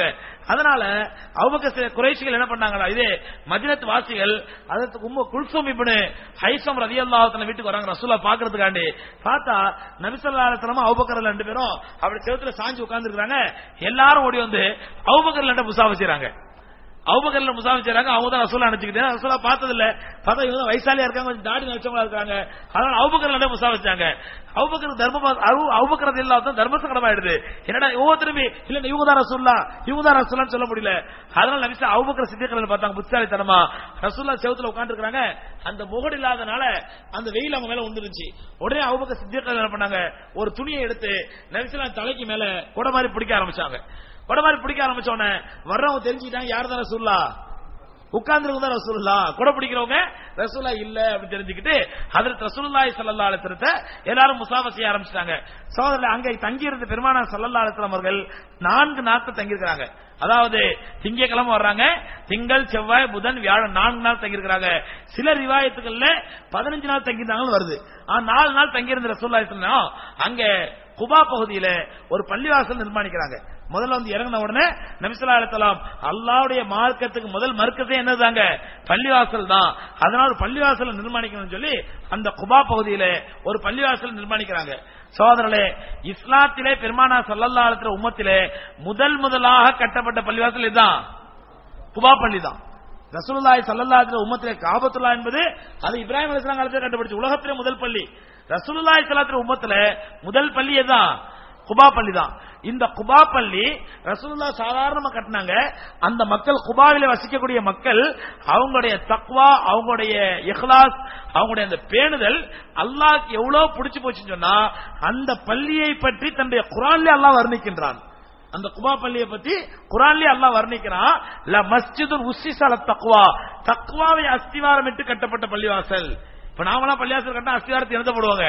அதனால அவங்க சில குறைசிகள் என்ன பண்ணாங்களா இதே மதினத் வாசிகள் அதற்கு உம்ம குல்சோம் இப்னு ஹைசம் ரலியல்லாஹு வீட்டுக்கு வராங்க ரசூலா பாக்குறதுக்காண்டி பார்த்தா நபிசல்லா அலுவலமா அவுபக்கர் ரெண்டு பேரும் அப்படி செவத்துல சாஞ்சு உட்கார்ந்து எல்லாரும் ஓடி வந்து அவுபக்கர் ரெண்ட முசா வச்சுறாங்க அவுபக்கர்ல முசாஃபி செய்றாங்க அவங்க தான் ரசூலா நினைச்சுக்கிட்டு ரசூலா பார்த்தது இல்ல பார்த்தா இவங்க தான் வயசாலியா இருக்காங்க கொஞ்சம் தாடி நடிச்சவங்களா இருக்காங்க அதனால அவுபக்கர்ல முசா வச்சாங்க அவுபக்கர் தர்ம அவுபக்கரது இல்லாத தர்ம சங்கடம் ஆயிடுது என்னடா ஒவ்வொருத்தருமே இல்ல இவங்க தான் ரசூல்லா இவங்க தான் ரசூலான்னு சொல்ல முடியல அதனால நபிசா அவுபக்கர் சித்திகள் பார்த்தாங்க புத்தாலித்தனமா ரசூல்லா செவத்துல உட்காந்துருக்காங்க அந்த முகடு இல்லாதனால அந்த வெயில் அவங்க மேல வந்துருச்சு உடனே அவுபக்கர் சித்திகள் என்ன பண்ணாங்க ஒரு துணியை எடுத்து நபிசலா தலைக்கு மேல குடை மாதிரி பிடிக்க ஆரம்பிச்சாங்க குடை மாதிரி பிடிக்க ஆரம்பிச்ச உடனே வர்றவங்க தெரிஞ்சுக்கிட்டாங்க யார் தான் ரசூல்லா உட்கார்ந்துருக்க தான் ரசூல்லா குடை பிடிக்கிறவங்க ரசூல்லா இல்ல அப்படின்னு தெரிஞ்சுக்கிட்டு அதற்கு ரசூலுல்லாஹி ஸல்லல்லாஹு அலைஹி வஸல்லம் எல்லாரும் முசாஃபா செய்ய ஆரம்பிச்சிட்டாங்க சோதரில் அங்கே தங்கி இருந்த பெருமானார் ஸல்லல்லாஹு அலைஹி வஸல்லம் அவர்கள் நான்கு நாட்கள் தங்கி இருக்காங்க அதாவது திங்கக்கிழமை வர்றாங்க திங்கள் செவ்வாய் புதன் வியாழன் நான்கு நாள் தங்கி இருக்காங்க சில ரிவாயத்துகள்ல பதினஞ்சு நாள் தங்கியிருந்தாங்க வருது ஆனா நாலு நாள் தங்கி இருந்த ரசூல்லா அங்க குபா பகுதியில ஒரு பள்ளிவாசல் நிர்மாணிக்கிறாங்க முதல்ல வந்து இறங்கின உடனே நபிசல்லா அலிசலாம் அல்லாவுடைய மார்க்கத்துக்கு முதல் மறுக்கதே என்னதாங்க பள்ளிவாசல் தான் அதனால ஒரு பள்ளிவாசல் நிர்மாணிக்கணும்னு சொல்லி அந்த குபா பகுதியில ஒரு பள்ளிவாசல் நிர்மாணிக்கிறாங்க சோதரர்களே இஸ்லாத்திலே பெருமானா சல்லல்லா அலுவல உம்மத்திலே முதல் முதலாக கட்டப்பட்ட பள்ளிவாசல் இதுதான் குபா பள்ளி தான் ரசூலுல்லாஹி ஸல்லல்லாஹு அலைஹி உம்மத்திலே காபத்துல்லா என்பது அது இப்ராஹிம் அலைஹிஸ்ஸலாம் காலத்தில் கண்டுபிடிச்சு உலகத்திலே முதல் பள்ளி ரசூலுல்லாஹி ஸல்லல்லாஹு அலைஹி உம்மத்தில முதல் பள்ளி எதான் குபா பள்ளி தான் இந்த குபா பள்ளி ரசூலுல்லா சாதாரணமா கட்டினாங்க அந்த மக்கள் குபாவில வசிக்கக்கூடிய மக்கள் அவங்களுடைய தக்வா அவங்களுடைய இஹ்லாஸ் அவங்களுடைய அந்த பேணுதல் அல்லாஹ் எவ்வளவு பிடிச்சு போச்சுன்னு சொன்னா அந்த பள்ளியை பற்றி தன்னுடைய குரான்ல அல்லாஹ் வர்ணிக்கின்றான் அந்த குபா பள்ளியை பத்தி குரான்லயே அல்லாஹ் வர்ணிக்கிறான் ல மஸ்ஜிதுல் உஸ்ஸிஸல தக்வா தக்வாவை அஸ்திவாரமிட்டு கட்டப்பட்ட பள்ளிவாசல் இப்ப நாமெல்லாம் பள்ளிவாசல் கட்டினா அஸ்திவாரத்தை என்ன போடுவாங்க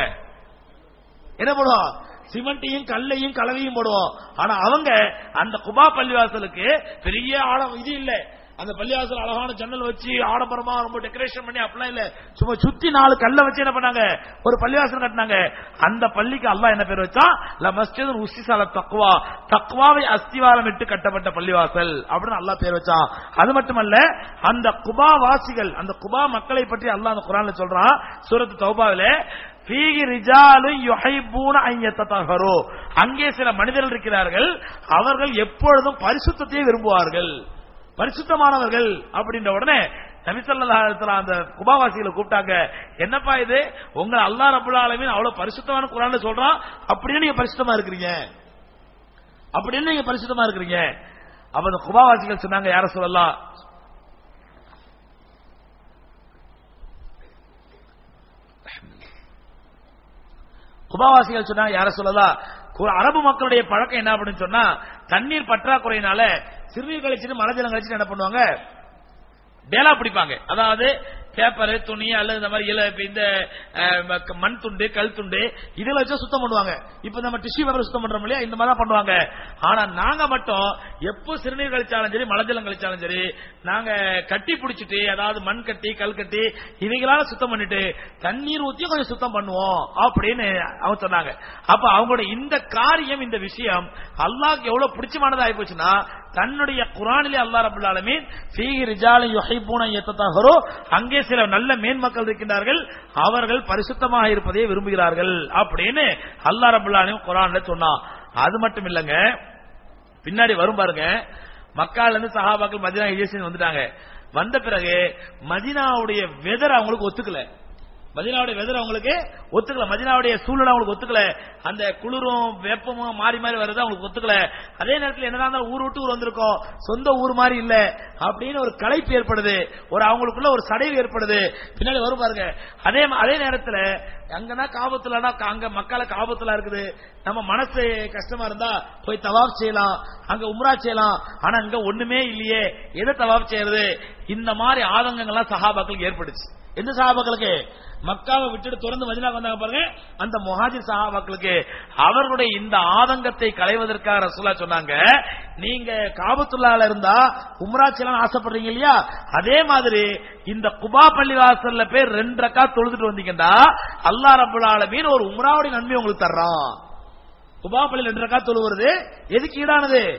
என்ன போடுவோம் சிமெண்டையும் கல்லையும் கலவையும் போடுவோம் ஆனா அவங்க அந்த குபா பள்ளிவாசலுக்கு பெரிய ஆழம் இது இல்ல அந்த பள்ளிவாசல் அழகான ஜன்னல் வச்சு ஆடம்பரமா ரொம்ப டெக்கரேஷன் பண்ணி அப்படிலாம் இல்ல சும்மா சுத்தி நாலு கல்ல வச்சு என்ன பண்ணாங்க ஒரு பள்ளிவாசல் கட்டினாங்க அந்த பள்ளிக்கு அல்லாஹ் என்ன பேர் வச்சா ல மஸ்ஜித் உஸ்ஸிஸல தக்வா தக்வாவை அஸ்திவாரம் இட்டு கட்டப்பட்ட பள்ளிவாசல் அப்படின்னு அல்லாஹ் பேர் வச்சான் அது மட்டுமல்ல அந்த குபா வாசிகள் அந்த குபா மக்களை பற்றி அல்லாஹ் அந்த குரான்ல சொல்றான் சூரத்து தௌபாவிலே ஃபீகி ரிஜாலு யுஹிப்பூன அன் யத்ததஹரு அங்கே சில மனிதர்கள் இருக்கிறார்கள் அவர்கள் எப்பொழுதும் பரிசுத்தத்தை விரும்புவார்கள் பரிசுத்தமானவர்கள் அப்படின்ற உடனே நபிசல்லா அந்த குபாவாசிகளை கூப்பிட்டாங்க என்னப்பா இது உங்களை அல்லா ரபுல் ஆலமீன் அவ்வளவு பரிசுத்தமான குரான்ல சொல்றான் அப்படின்னு நீங்க பரிசுத்தமா இருக்கிறீங்க அப்படின்னு நீங்க பரிசுத்தமா இருக்கிறீங்க அப்ப அந்த குபாவாசிகள் சொன்னாங்க யார சொல்லலாம் குபாவாசிகள் சொன்னாங்க யார சொல்லலாம் ஒரு அரபு மக்களுடைய பழக்கம் என்ன அப்படின்னு சொன்னா தண்ணீர் பற்றாக்குறையினால சிறுநீர் கழிச்சிட்டு மழை ஜலம் கழிச்சிட்டு என்ன பண்ணுவாங்க டேலா பிடிப்பாங்க அதாவது பேப்பர் துணி அல்லது இந்த மாதிரி இல இப்ப இந்த அஹ், ம- மண் துண்டு கல் துண்டு இதுல வச்சு சுத்தம் பண்ணுவாங்க இப்ப நம்ம டிஷ்யூ பேப்பர் சுத்தம் பண்றோம் இல்லையா இந்த மாதிரி தான் பண்ணுவாங்க ஆனா நாங்க மட்டும் எப்போ சிறுநீர் கழிச்சாலும் சரி மலஜலம் கழிச்சாலும் சரி நாங்க கட்டி பிடிச்சிட்டு அதாவது மண் கட்டி கல் கட்டி இவைகளால சுத்தம் பண்ணிட்டு தண்ணீர் ஊத்தியும் கொஞ்சம் சுத்தம் பண்ணுவோம் அப்படின்னு அவங்க சொன்னாங்க அப்ப அவங்களோட இந்த காரியம் இந்த விஷயம் அல்லாஹ்க்கு எவ்வளவு பிடிச்சமானதா ஆகி போச்சுன்னா தன்னுடைய குரானிலே அல்லாஹ் ரபுல் ஆலமீன் ஃபீஹி ரிஜாலன் யுஹிப்பூன யத்ததஹரு அங்கே சில நல்ல மேன்மக்கள் இருக்கின்றார்கள் அவர்கள் பரிசுத்தமாக இருப்பதை விரும்புகிறார்கள் அப்படின்னு அல்லாஹ் ரபுல் ஆலமீன் குரான்ல சொன்னான் அது மட்டும் இல்லங்க பின்னாடி வரும் பாருங்க மக்கால இருந்து சஹாபாக்கள் மதினா ஹிஜ்ரத் வந்துட்டாங்க வந்த பிறகு மதினாவுடைய வெதர் அவங்களுக்கு ஒத்துக்கல மதினாவுடைய வெதர் அவங்களுக்கு ஒத்துக்கல மதினாவுடைய சூழ்நிலை அவங்களுக்கு ஒத்துக்கல அந்த குளிரும் வெப்பமும் மாறி மாறி வருது அவங்களுக்கு ஒத்துக்கல அதே நேரத்தில் என்னதான் இருந்தாலும் ஊர் விட்டு ஊர் வந்திருக்கோம் சொந்த ஊர் மாதிரி இல்ல அப்படின்னு ஒரு களைப்பு ஏற்படுது ஒரு அவங்களுக்குள்ள ஒரு சடைவு ஏற்படுது பின்னாடி வரும் பாருங்க அதே அதே நேரத்துல அங்கன்னா காபத்துலனா அங்க மக்களை காபத்துல இருக்குது நம்ம மனசு கஷ்டமா இருந்தா போய் தவாப் செய்யலாம் அங்க உம்ரா செய்யலாம் ஆனா அங்க ஒண்ணுமே இல்லையே எதை தவாப் செய்யறது இந்த மாதிரி ஆதங்கங்கள்லாம் சஹாபாக்களுக்கு ஏற்படுச்சு எந்த சஹாபாக்களுக்கு மக்காவை விட்டுட்டு திறந்து மதினா வந்தாங்க பாருங்க அந்த முஹாஜிர் சஹாபாக்களுக்கு அவர்களுடைய இந்த ஆதங்கத்தை களைவதற்காக ரசூலா சொன்னாங்க நீங்க காபத்துல்லால இருந்தா உம்ரா செய்யலாம் ஆசைப்படுறீங்க இல்லையா அதே மாதிரி இந்த குபா பள்ளி வாசல்ல பேர் ரெண்டு ரக்கா தொழுதுட்டு வந்தீங்கன்னா அல்லாஹ் ரப்பல் ஆலமீன் ஒரு உம்ராவுடைய நன்மை உங்களுக்கு தர்றான் குபா பள்ளி ரெண்டு ரக்கா தொழுவுறது எதுக்கு ஈடானது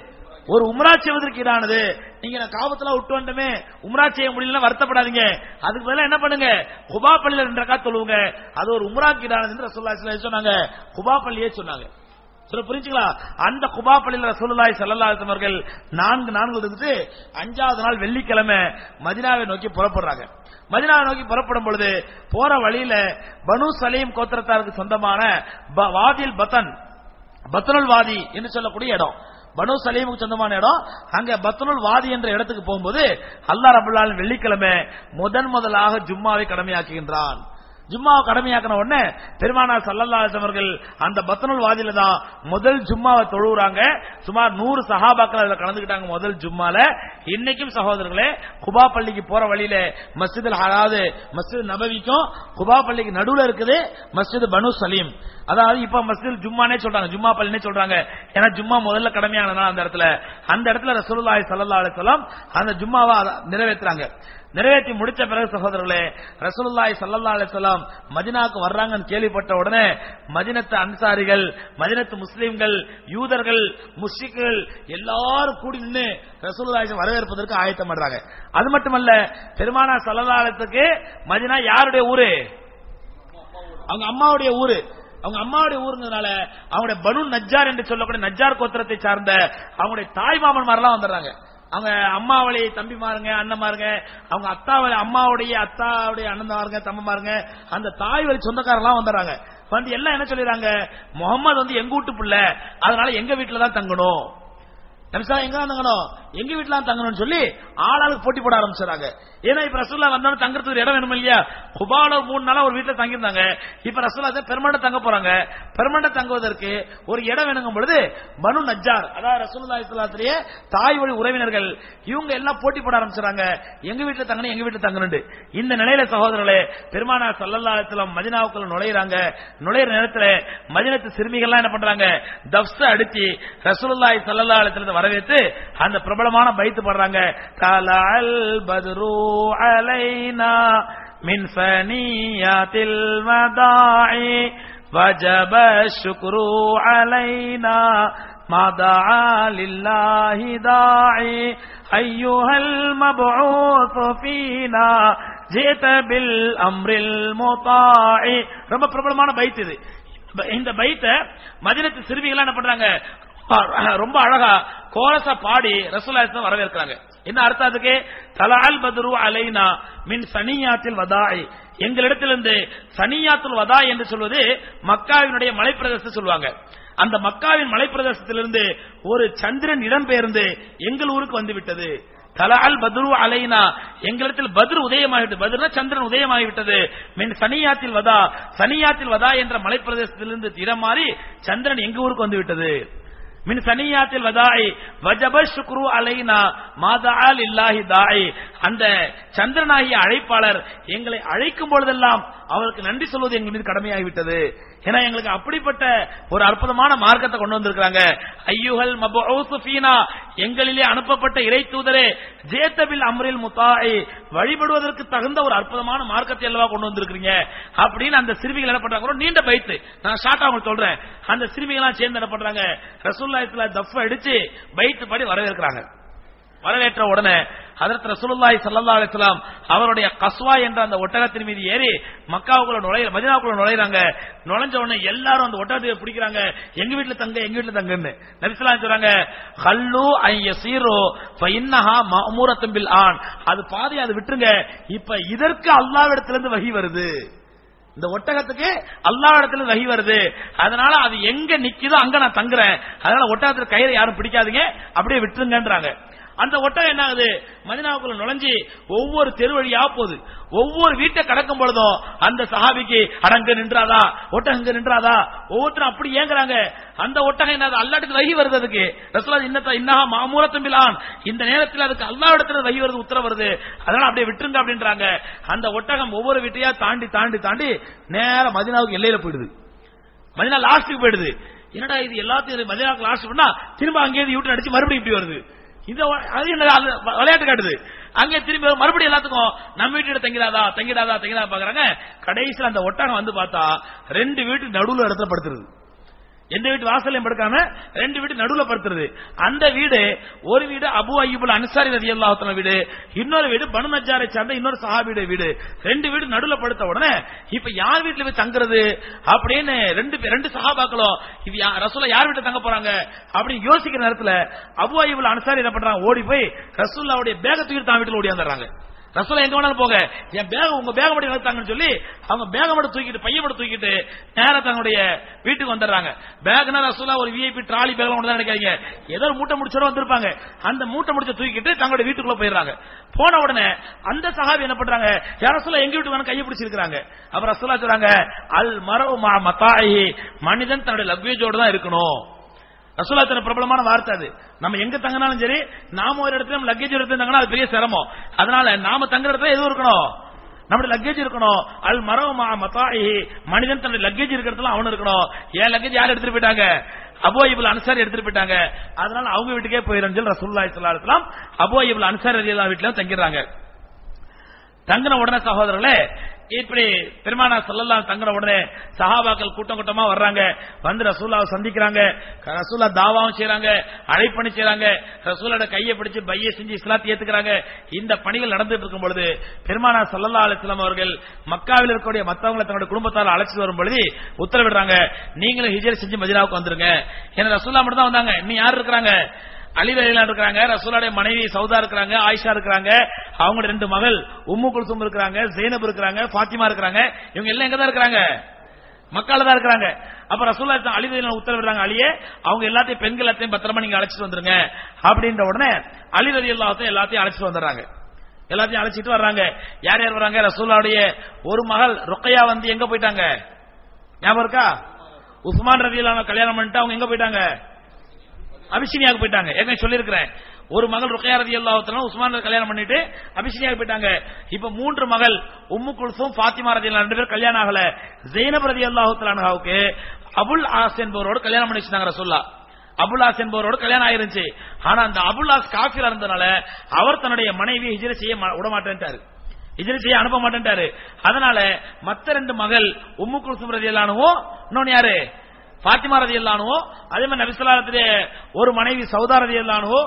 ஒரு உம்ரா செய்வதற்கு ஈடானது நீங்க நான் காபத்துல விட்டு வந்துமே உம்ரா செய்ய முடியல வருத்தப்படாதீங்க அதுக்கு பதிலா என்ன பண்ணுங்க குபா பள்ளியில ரெண்டு ரக்கா தொழுவுங்க அது ஒரு உம்ராக்கு ஈடானது என்று ரசூலுல்லாஹி ஸல்லல்லாஹு அலைஹி வஸல்லம் சொன்னாங்க குபா பள்ளியே சொன்னாங்க சொல்ல புரிஞ்சுங்களா அந்த குபா பள்ளியில ரசூலுல்லாஹி ஸல்லல்லாஹு அலைஹி அவர்கள் நான்கு நான்கு இருந்துட்டு அஞ்சாவது நாள் வெள்ளிக்கிழமை மதினாவை நோக்கி புறப்படுறாங்க மதினாவை நோக்கி புறப்படும் பொழுது போற வழியில பனு சலீம் கோத்திரத்தாருக்கு சொந்தமான ப- வாதில் பத்தன் பத்னுல் வாதி என்று சொல்லக்கூடிய இடம் பனு சலீமுக்கு சொந்தமான இடம் அங்க பத்னுல் வாதி என்ற இடத்துக்கு போகும்போது அல்லாஹ் ரபுல்லால் வெள்ளிக்கிழமை முதன் முதலாக ஜும்மாவை கடமையாக்குகின்றான் ஜும்மாவை கடமையாக்கின உடனே பெருமானார் சல்லல்லா அலிஸ்லாம் அவர்கள் அந்த பத்னுல் வாதியில தான் முதல் ஜும்மாவை தொழுவுறாங்க சுமார் நூறு சஹாபாக்கள் அதுல கலந்துக்கிட்டாங்க முதல் ஜும்மால இன்னைக்கும் சகோதரர்களே குபா பள்ளிக்கு போற வழியில மஸ்ஜித் அதாவது மஸ்ஜித் நபவிக்கும் குபா பள்ளிக்கு நடுவுல இருக்குது மஸ்ஜித் பனு சலீம் அதாவது இப்ப மஸ்ஜித் ஜும்மானே சொல்றாங்க ஜும்மா பள்ளினே சொல்றாங்க ஏன்னா ஜும்மா முதல்ல கடமையானதுனால அந்த இடத்துல அந்த இடத்துல ரசூலுல்லாஹி ஸல்லல்லாஹு அலைஹி வஸல்லம் அந்த ஜும்மாவை அத- நிறைவேத்துறாங்க நிறைவேற்றி முடிச்ச பிறகு சகோதரர்களே ரசூலுல்லாஹி ஸல்லல்லாஹு அலைஹி வஸல்லம் மதீனாவுக்கு வர்றாங்கன்னு கேள்விப்பட்ட உடனே மதினத்து அன்சாரிகள் மதினத்து முஸ்லிம்கள் யூதர்கள் முஸ்லிம்கள் எல்லாரும் கூடி நின்று ரசூலுல்லாஹி வரவேற்பதற்கு ஆயத்தம் பண்றாங்க அது மட்டுமல்ல பெருமானா ஸல்லல்லாஹு அலைஹி வஸல்லத்துக்கு மதீனா யாருடைய ஊரு அவங்க அம்மாவுடைய ஊரு அவங்க அம்மாவுடைய ஊருங்கிறதுனால அவங்களுடைய பனு நஜ்ஜார் என்று சொல்லக்கூடிய நஜ்ஜார் கோத்திரத்தை சார்ந்த அவங்களுடைய தாய் மாமன்மாரெல்லாம் வந்துடுறாங்க அவங்க அம்மாவளி தம்பிமாருங்க அண்ணன்மாருங்க அவங்க அத்தாவளி அம்மாவுடைய அத்தாவுடைய அண்ணன்மாருங்க தம்பமாருங்க அந்த தாய் வழி சொந்தக்காரெல்லாம் வந்துடுறாங்க வந்து எல்லாம் என்ன சொல்லிடுறாங்க முகமது வந்து எங்க வீட்டு பிள்ளை அதனால எங்க வீட்டுல தான் தங்கணும் நபிசா எங்க தான் தங்கணும் எங்க வீட்டுல தான் தங்கணும்னு சொல்லி ஆளாளுக்கு போட்டி போட ஆரம்பிச்சாங்க ஏன்னா இப்ப ரசூல்லா வந்தோம் தங்கறதுக்கு ஒரு இடம் வேணும் இல்லையா குபால மூணு நாளா ஒரு வீட்டுல தங்கியிருந்தாங்க இப்ப ரசூல்லா பெருமாண்ட தங்க போறாங்க பெருமாண்ட தங்குவதற்கு ஒரு இடம் வேணுங்கும் பொழுது பனு நஜ்ஜார் அதாவது ரசூலுல்லா இஸ்லாத்திலேயே தாய் வழி உறவினர்கள் இவங்க எல்லாம் போட்டி போட ஆரம்பிச்சாங்க எங்க வீட்டுல தங்கணும் எங்க வீட்டுல தங்கணும் இந்த நிலையில சகோதரர்களே பெருமானார் சல்லல்லா அலிஸ்லாம் மதினாவுக்குள்ள நுழையிறாங்க நுழையிற நேரத்துல மதினத்து சிறுமிகள்லாம் என்ன பண்றாங்க தப்ஸ் அடிச்சு ரசூலுல்லாஹி ஸல்லல்லாஹு அலைஹி வஸல்லம் வரவேற்று அந்த பிரபலமான பைத்து பாடுறாங்க தலஅல் பத்ரு அலைனா மின் ஃபனியாத்தில் வதாஇ وجب الشكر علينا ما دعا لله داعي أيها المبعوث فينا جئت بالأمر المطاع ரொம்ப பிரபலமான பைத் இது இந்த பைத்த மதினத்து சிறுமிகள் என்ன பண்றாங்க ரொம்ப அழகா கோரசா பாடி ரசூலாயத்தை வரவேற்கிறாங்க என்ன அர்த்தம் அதுக்கு தலால் பத்ரு அலைனா மின் சனியாத்தில் வதாய் எங்களிடத்திலிருந்து சனியாத்துல் வதா என்று சொல்வது மக்காவினுடைய மலைப்பிரதேசத்தை சொல்லுவாங்க அந்த மக்காவின் மலைப்பிரதேசத்திலிருந்து ஒரு சந்திரன் இடம்பெயர்ந்து எங்கள் ஊருக்கு வந்து விட்டது தலால் பத்ரு அலைனா எங்களிடத்தில் பத்ரு உதயமாகிவிட்டது பத்ருனா சந்திரன் உதயமாகிவிட்டது மின் சனியாத்தில் வதா சனியாத்தில் வதா என்ற மலைப்பிரதேசத்திலிருந்து இடம் மாறி சந்திரன் எங்க ஊருக்கு வந்து விட்டது மின் சனியாத்தில் வதாய் வஜப சுக்ரு அலைனா மாதால் இல்லாஹி தாய் அந்த சந்திரனாகிய அழைப்பாளர் எங்களை அழைக்கும் பொழுதெல்லாம் அவருக்கு நன்றி சொல்வது எங்கள் மீது கடமையாகிவிட்டது ஏன்னா எங்களுக்கு அப்படிப்பட்ட ஒரு அற்புதமான மார்க்கத்தை கொண்டு வந்திருக்காங்க ஐயுகல் மபூசு ஃபீனா எங்களிலே அனுப்பப்பட்ட இறை தூதரே ஜேத்தபில் அம்ரில் முத்தாய் வழிபடுவதற்கு தகுந்த ஒரு அற்புதமான மார்க்கத்தை அல்லவா கொண்டு வந்திருக்கீங்க அப்படின்னு அந்த சிறுமிகள் என்ன பண்றாங்க ஒரு நீண்ட பைத்து நான் ஷார்ட்டா உங்களுக்கு சொல்றேன் அந்த சிறுமிகள் சேர்ந்து என்ன பண்றாங்க ரசூல்லாயத்துல தஃப் அடிச்சு பைத்து படி வரவேற்கிறாங்க வரவேற்ற உடனே அதற்கு ரசூலுல்லாஹி ஸல்லல்லாஹு அலைஹி வஸல்லம் அவருடைய கஸ்வா என்ற அந்த ஒட்டகத்தின் மீது ஏறி மக்காவுக்குள்ள நுழைய மதீனாவுக்குள்ள நுழையறாங்க நுழைஞ்ச உடனே எல்லாரும் அந்த ஒட்டகத்தை பிடிக்கிறாங்க எங்க வீட்ல தங்க எங்க வீட்ல தங்கன்னு நபி ஸல்லல்லாஹு சொல்றாங்க ஹல்லு ஐ யஸீரு ஃபஇன்னஹா மஅமூரத்தும் பில் ஆன் அது பாதி அது விட்டுருங்க இப்ப இதற்கு அல்லாஹ்விடத்துல இருந்து வஹி வருது இந்த ஒட்டகத்துக்கு அல்லா இடத்துல வகி வருது அதனால அது எங்க நிக்குதோ அங்க நான் தங்குறேன் அதனால ஒட்டகத்துல கயிறை யாரும் பிடிக்காதீங்க அப்படியே விட்டுருங்கன்றாங்க அந்த ஒட்டகம் என்ன ஆகுது மதினாவுக்குள்ள நுழைஞ்சு ஒவ்வொரு தெரு வழியா போகுது ஒவ்வொரு வீட்டை கடக்கும் பொழுதும் அந்த சஹாபிக்கு அடங்க நின்றாதா ஒட்டகம் நின்றாதா ஒவ்வொருத்தரும் அப்படி ஏங்குறாங்க அந்த ஒட்டகம் என்ன அல்லாட்டுக்கு வகி வருது அதுக்கு ரசூலா இன்னத்த இன்னஹா மாமூரத்தும் பிலான் இந்த நேரத்தில் அதுக்கு அல்லா இடத்துல வகி வருது உத்தரவு வருது அதனால அப்படியே விட்டுருங்க அப்படின்றாங்க அந்த ஒட்டகம் ஒவ்வொரு வீட்டையா தாண்டி தாண்டி தாண்டி நேர மதினாவுக்கு எல்லையில போயிடுது மதினா லாஸ்ட்டுக்கு போயிடுது என்னடா இது எல்லாத்தையும் மதினாவுக்கு லாஸ்ட் பண்ணா திரும்ப அங்கேயே யூட்டன் அடிச்சு மறுபடியும் இப்படி வருது இந்த அது என்ன அது விளையாட்டு காட்டுது அங்கே திரும்பி மறுபடியும் எல்லாத்துக்கும் நம்ம வீட்டு தங்கிடாதா தங்கிடாதா தங்கிடாதா பாக்குறாங்க கடைசியில் அந்த ஒட்டகம் வந்து பார்த்தா ரெண்டு வீட்டு நடுவுல இடத்துல படுத்துருது எந்த வீட்டு வாசலையும் படுக்காம ரெண்டு வீடு நடுவுல படுத்துறது அந்த வீடு ஒரு வீடு அபு அய்யூபுல் அன்சாரி ரதி அல்லாஹத்தன வீடு இன்னொரு வீடு பனு நஜாரை சார்ந்த இன்னொரு சஹாபியுடைய வீடு ரெண்டு வீடு நடுவுல படுத்த உடனே இப்ப யார் வீட்டுல போய் தங்குறது அப்படின்னு ரெண்டு பேர் ரெண்டு சஹாபாக்களும் இது யா- ரசூலா யார் வீட்டுல தங்க போறாங்க அப்படின்னு யோசிக்கிற நேரத்துல அபு அய்யூபுல் அன்சாரி என்ன பண்றாங்க ஓடி போய் ரசூல்லாவுடைய பேக தூக்கி தான் வீட்டுல ஓடியாந்துறாங்க ரசூலா எங்க வேணாலும் போங்க என் பேக உங்க பேக மட்டும் எடுத்தாங்கன்னு சொல்லி அவங்க பேக மட்டும் தூக்கிட்டு பைய மட்டும் தூக்கிட்டு நேரா தங்களுடைய வீட்டுக்கு வந்துடுறாங்க பேக்னா ரசூலா ஒரு விஐபி ட்ராலி பேக் ஒன்று தான் நினைக்காதீங்க ஏதோ ஒரு மூட்டை முடிச்சோட வந்திருப்பாங்க அந்த மூட்டை முடிச்ச தூக்கிட்டு தங்களுடைய வீட்டுக்குள்ள போயிடுறாங்க போன உடனே அந்த சஹாபி என்ன பண்றாங்க யார் ரசூலா எங்க வீட்டுக்கு வேணும் கையை பிடிச்சிருக்காங்க அப்ப ரசூலா சொல்றாங்க அல் மரவு மா மத்தாயி மனிதன் தன்னுடைய லக்கேஜோட தான் இருக்கணும் ரசூலா தன பிரபலமான வார்த்தை அது நம்ம எங்க தங்கினாலும் சரி நாம ஒரு இடத்துல லக்கேஜ் இடத்துல தங்கினா அது பெரிய சிரமம் அதனால நாம தங்குற இடத்துல எதுவும் இருக்கணும் நம்முடைய லக்கேஜ் இருக்கணும் அல் மரவமா மத்தாயி மனிதன் தன்னுடைய லக்கேஜ் இருக்கிறதுல அவனு இருக்கணும் என் லக்கேஜ் யார் எடுத்துட்டு போயிட்டாங்க அபோ இபுல் அன்சாரி எடுத்துட்டு போயிட்டாங்க அதனால அவங்க வீட்டுக்கே போயிரும் சொல்லி ரசூலுல்லாஹி ஸல்லல்லாஹு அலைஹி வஸல்லம் அபோ இபுல் அன்சாரி ரலியல்லாஹு வீட்ல தங்கிடுறாங்க தங்கின உடனே சகோதரர்களே இப்படி பெருமானா சொல்லலாம் தங்கின உடனே சஹாபாக்கள் கூட்டம் கூட்டமா வர்றாங்க வந்து ரசூலாவை சந்திக்கிறாங்க ரசூலா தாவாவும் செய்றாங்க அழைப்பணி செய்றாங்க ரசூலோட கையை பிடிச்சு பைய செஞ்சு இஸ்லாத்தை ஏத்துக்கிறாங்க இந்த பணிகள் நடந்துட்டு இருக்கும் பொழுது பெருமானா சல்லல்லா அலிஸ்லாம் அவர்கள் மக்காவில் இருக்கக்கூடிய மத்தவங்களை தங்களுடைய குடும்பத்தால் அழைச்சிட்டு வரும் பொழுது உத்தரவிடுறாங்க நீங்களும் ஹிஜர் செஞ்சு மதினாவுக்கு வந்துருங்க ஏன்னா ரசூலா மட்டும் தான் வந்தாங்க இன்னும் யார் இருக்கிறாங்க அலி ரலியல்லாஹு இருக்கிறாங்க ரசூலுடைய மனைவி சௌதா இருக்கிறாங்க ஆயிஷா இருக்கிறாங்க அவங்க ரெண்டு மகள் உம்மு குல்சும் இருக்கிறாங்க ஜெயினப் இருக்கிறாங்க ஃபாத்திமா இருக்கிறாங்க இவங்க எல்லாம் எங்க தான் இருக்கிறாங்க மக்கால தான் இருக்கிறாங்க அப்ப ரசூல்லா அலி ரலியல்லாஹு உத்தரவிடுறாங்க அலியே அவங்க எல்லாத்தையும் பெண்கள் எல்லாத்தையும் பத்திரமா நீங்க அழைச்சிட்டு வந்துருங்க அப்படின்ற உடனே அலி ரலியல்லாஹு எல்லாத்தையும் அழைச்சிட்டு வந்துடுறாங்க எல்லாத்தையும் அழைச்சிட்டு வர்றாங்க யார் யார் வர்றாங்க ரசூலுடைய ஒரு மகள் ருக்கையா வந்து எங்க போயிட்டாங்க ஞாபகம் இருக்கா உஸ்மான் ரதியல்லாஹு கல்யாணம் பண்ணிட்டு அவங்க எங்க போயிட்டாங்க அபிஷினியாவுக்கு போயிட்டாங்க ஏற்கனவே சொல்லியிருக்கிறேன் ஒரு மகள் ருக்கையா ரதி அல்லாஹத்தனும் உஸ்மான் கல்யாணம் பண்ணிட்டு அபிஷினியாவுக்கு போயிட்டாங்க இப்ப மூன்று மகள் உம்மு குல்சும் ஃபாத்திமா ரதி ரெண்டு பேர் கல்யாணம் ஆகல ஜெயினப் ரதி அல்லாஹுத்தலானுக்கு அபுல் ஆஸ் என்பவரோடு கல்யாணம் பண்ணி வச்சிருந்தாங்க ரசூல்லா அபுல் ஆஸ் என்பவரோடு கல்யாணம் ஆயிருந்துச்சு ஆனா அந்த அபுல் ஆஸ் காஃபிரா இருந்தனால அவர் தன்னுடைய மனைவி ஹிஜ்ர செய்ய மா- விட மாட்டேன்ட்டாரு ஹிஜ்ர செய்ய அனுப்ப மாட்டேன்ட்டாரு அதனால மத்த ரெண்டு மகள் உம்மு குல்சும் ரதி அல்லானுவும் இன்னொன்னு யாரு பாத்திமா ரதி அல்லானுவோ அதே மாதிரி நபிசுல்லாத்திலே ஒரு மனைவி சௌதா ரதி அல்லானுவோ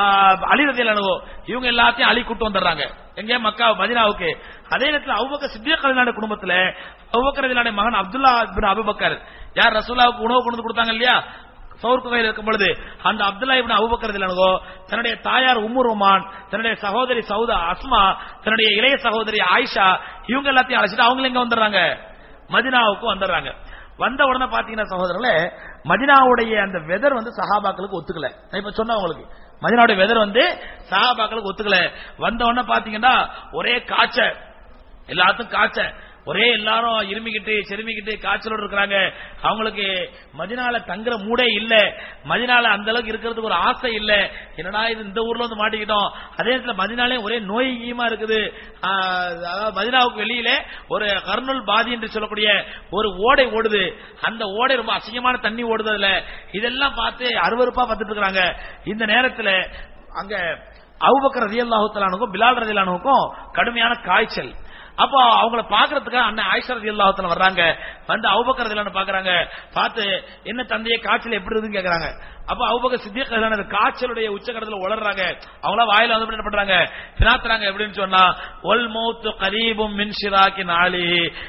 அலி ரதி அல்லானுவோ இவங்க எல்லாத்தையும் அலி கூட்டு வந்துடுறாங்க எங்க மக்கா மதினாவுக்கு அதே நேரத்தில் அவுபக்க சித்திய கலினாட குடும்பத்துல அவுபக்கர் ரதிலாடைய மகன் அப்துல்லா பின் அபுபக்கர் யார் ரசூலாவுக்கு உணவு கொண்டு வந்து கொடுத்தாங்க இல்லையா சவுர் குகையில் இருக்கும் பொழுது அந்த அப்துல்லா இப்னு அபூபக்கர் ரலியல்லாஹு தன்னுடைய தாயார் உம்மு ருமான் தன்னுடைய சகோதரி சௌதா அஸ்மா தன்னுடைய இளைய சகோதரி ஆயிஷா இவங்க எல்லாத்தையும் அழைச்சிட்டு அவங்க எங்க வந்துடுறாங்க மதினாவுக்கு வந்துடுறாங்க வந்த உடனே பாத்தீங்கன்னா சகோதரர்களே மதினாவுடைய அந்த வெதர் வந்து சஹாபாக்களுக்கு ஒத்துக்கல நான் இப்ப சொன்ன உங்களுக்கு மதினாவுடைய வெதர் வந்து சஹாபாக்களுக்கு ஒத்துக்கல வந்த உடனே பாத்தீங்கன்னா ஒரே காய்ச்ச எல்லாத்துக்கும் காய்ச்ச ஒரே எல்லாரும் இருமிக்கிட்டு செருமிக்கிட்டு காய்ச்சலோடு இருக்கிறாங்க அவங்களுக்கு மதினால தங்குற மூடே இல்ல மதினால அந்த அளவுக்கு இருக்கிறதுக்கு ஒரு ஆசை இல்ல என்னடா இது இந்த ஊர்ல வந்து மாட்டிக்கிட்டோம் அதே நேரத்தில் மதினாலே ஒரே நோய்கீமா இருக்குது ஆஹ், அதாவது மதினாவுக்கு வெளியிலே ஒரு கர்னூல் பாதி என்று சொல்லக்கூடிய ஒரு ஓடை ஓடுது அந்த ஓடை ரொம்ப அசிங்கமான தண்ணி ஓடுது அதுல இதெல்லாம் பார்த்து அருவருப்பா பார்த்துட்டு இருக்காங்க இந்த நேரத்துல அங்க அவுபக்கர் ரதியல்லாஹு தலானுக்கும் பிலால் ரதியல்லானுக்கும் கடுமையான காய்ச்சல் அப்போ அவங்கள பாக்குறதுக்காக அண்ணன் ஆயிஷா ரதியல்லாஹு வர்றாங்க வந்து அவுபக்கர் ரதியல்லானு பாக்குறாங்க பார்த்து என்ன தந்தைய காய்ச்சல் எப்படி இருக்குன்னு கேக்குறாங்க அப்போ அவுபக்கர் சித்திக் ரதியல்லானு காய்ச்சலுடைய உச்சகடத்துல உளறாங்க அவங்களா வாயில வந்து என்ன பண்றாங்க பினாத்துறாங்க எப்படின்னு சொன்னா ஒல் மௌத்து கரீபும் மின் ஷிராக்கி நாளி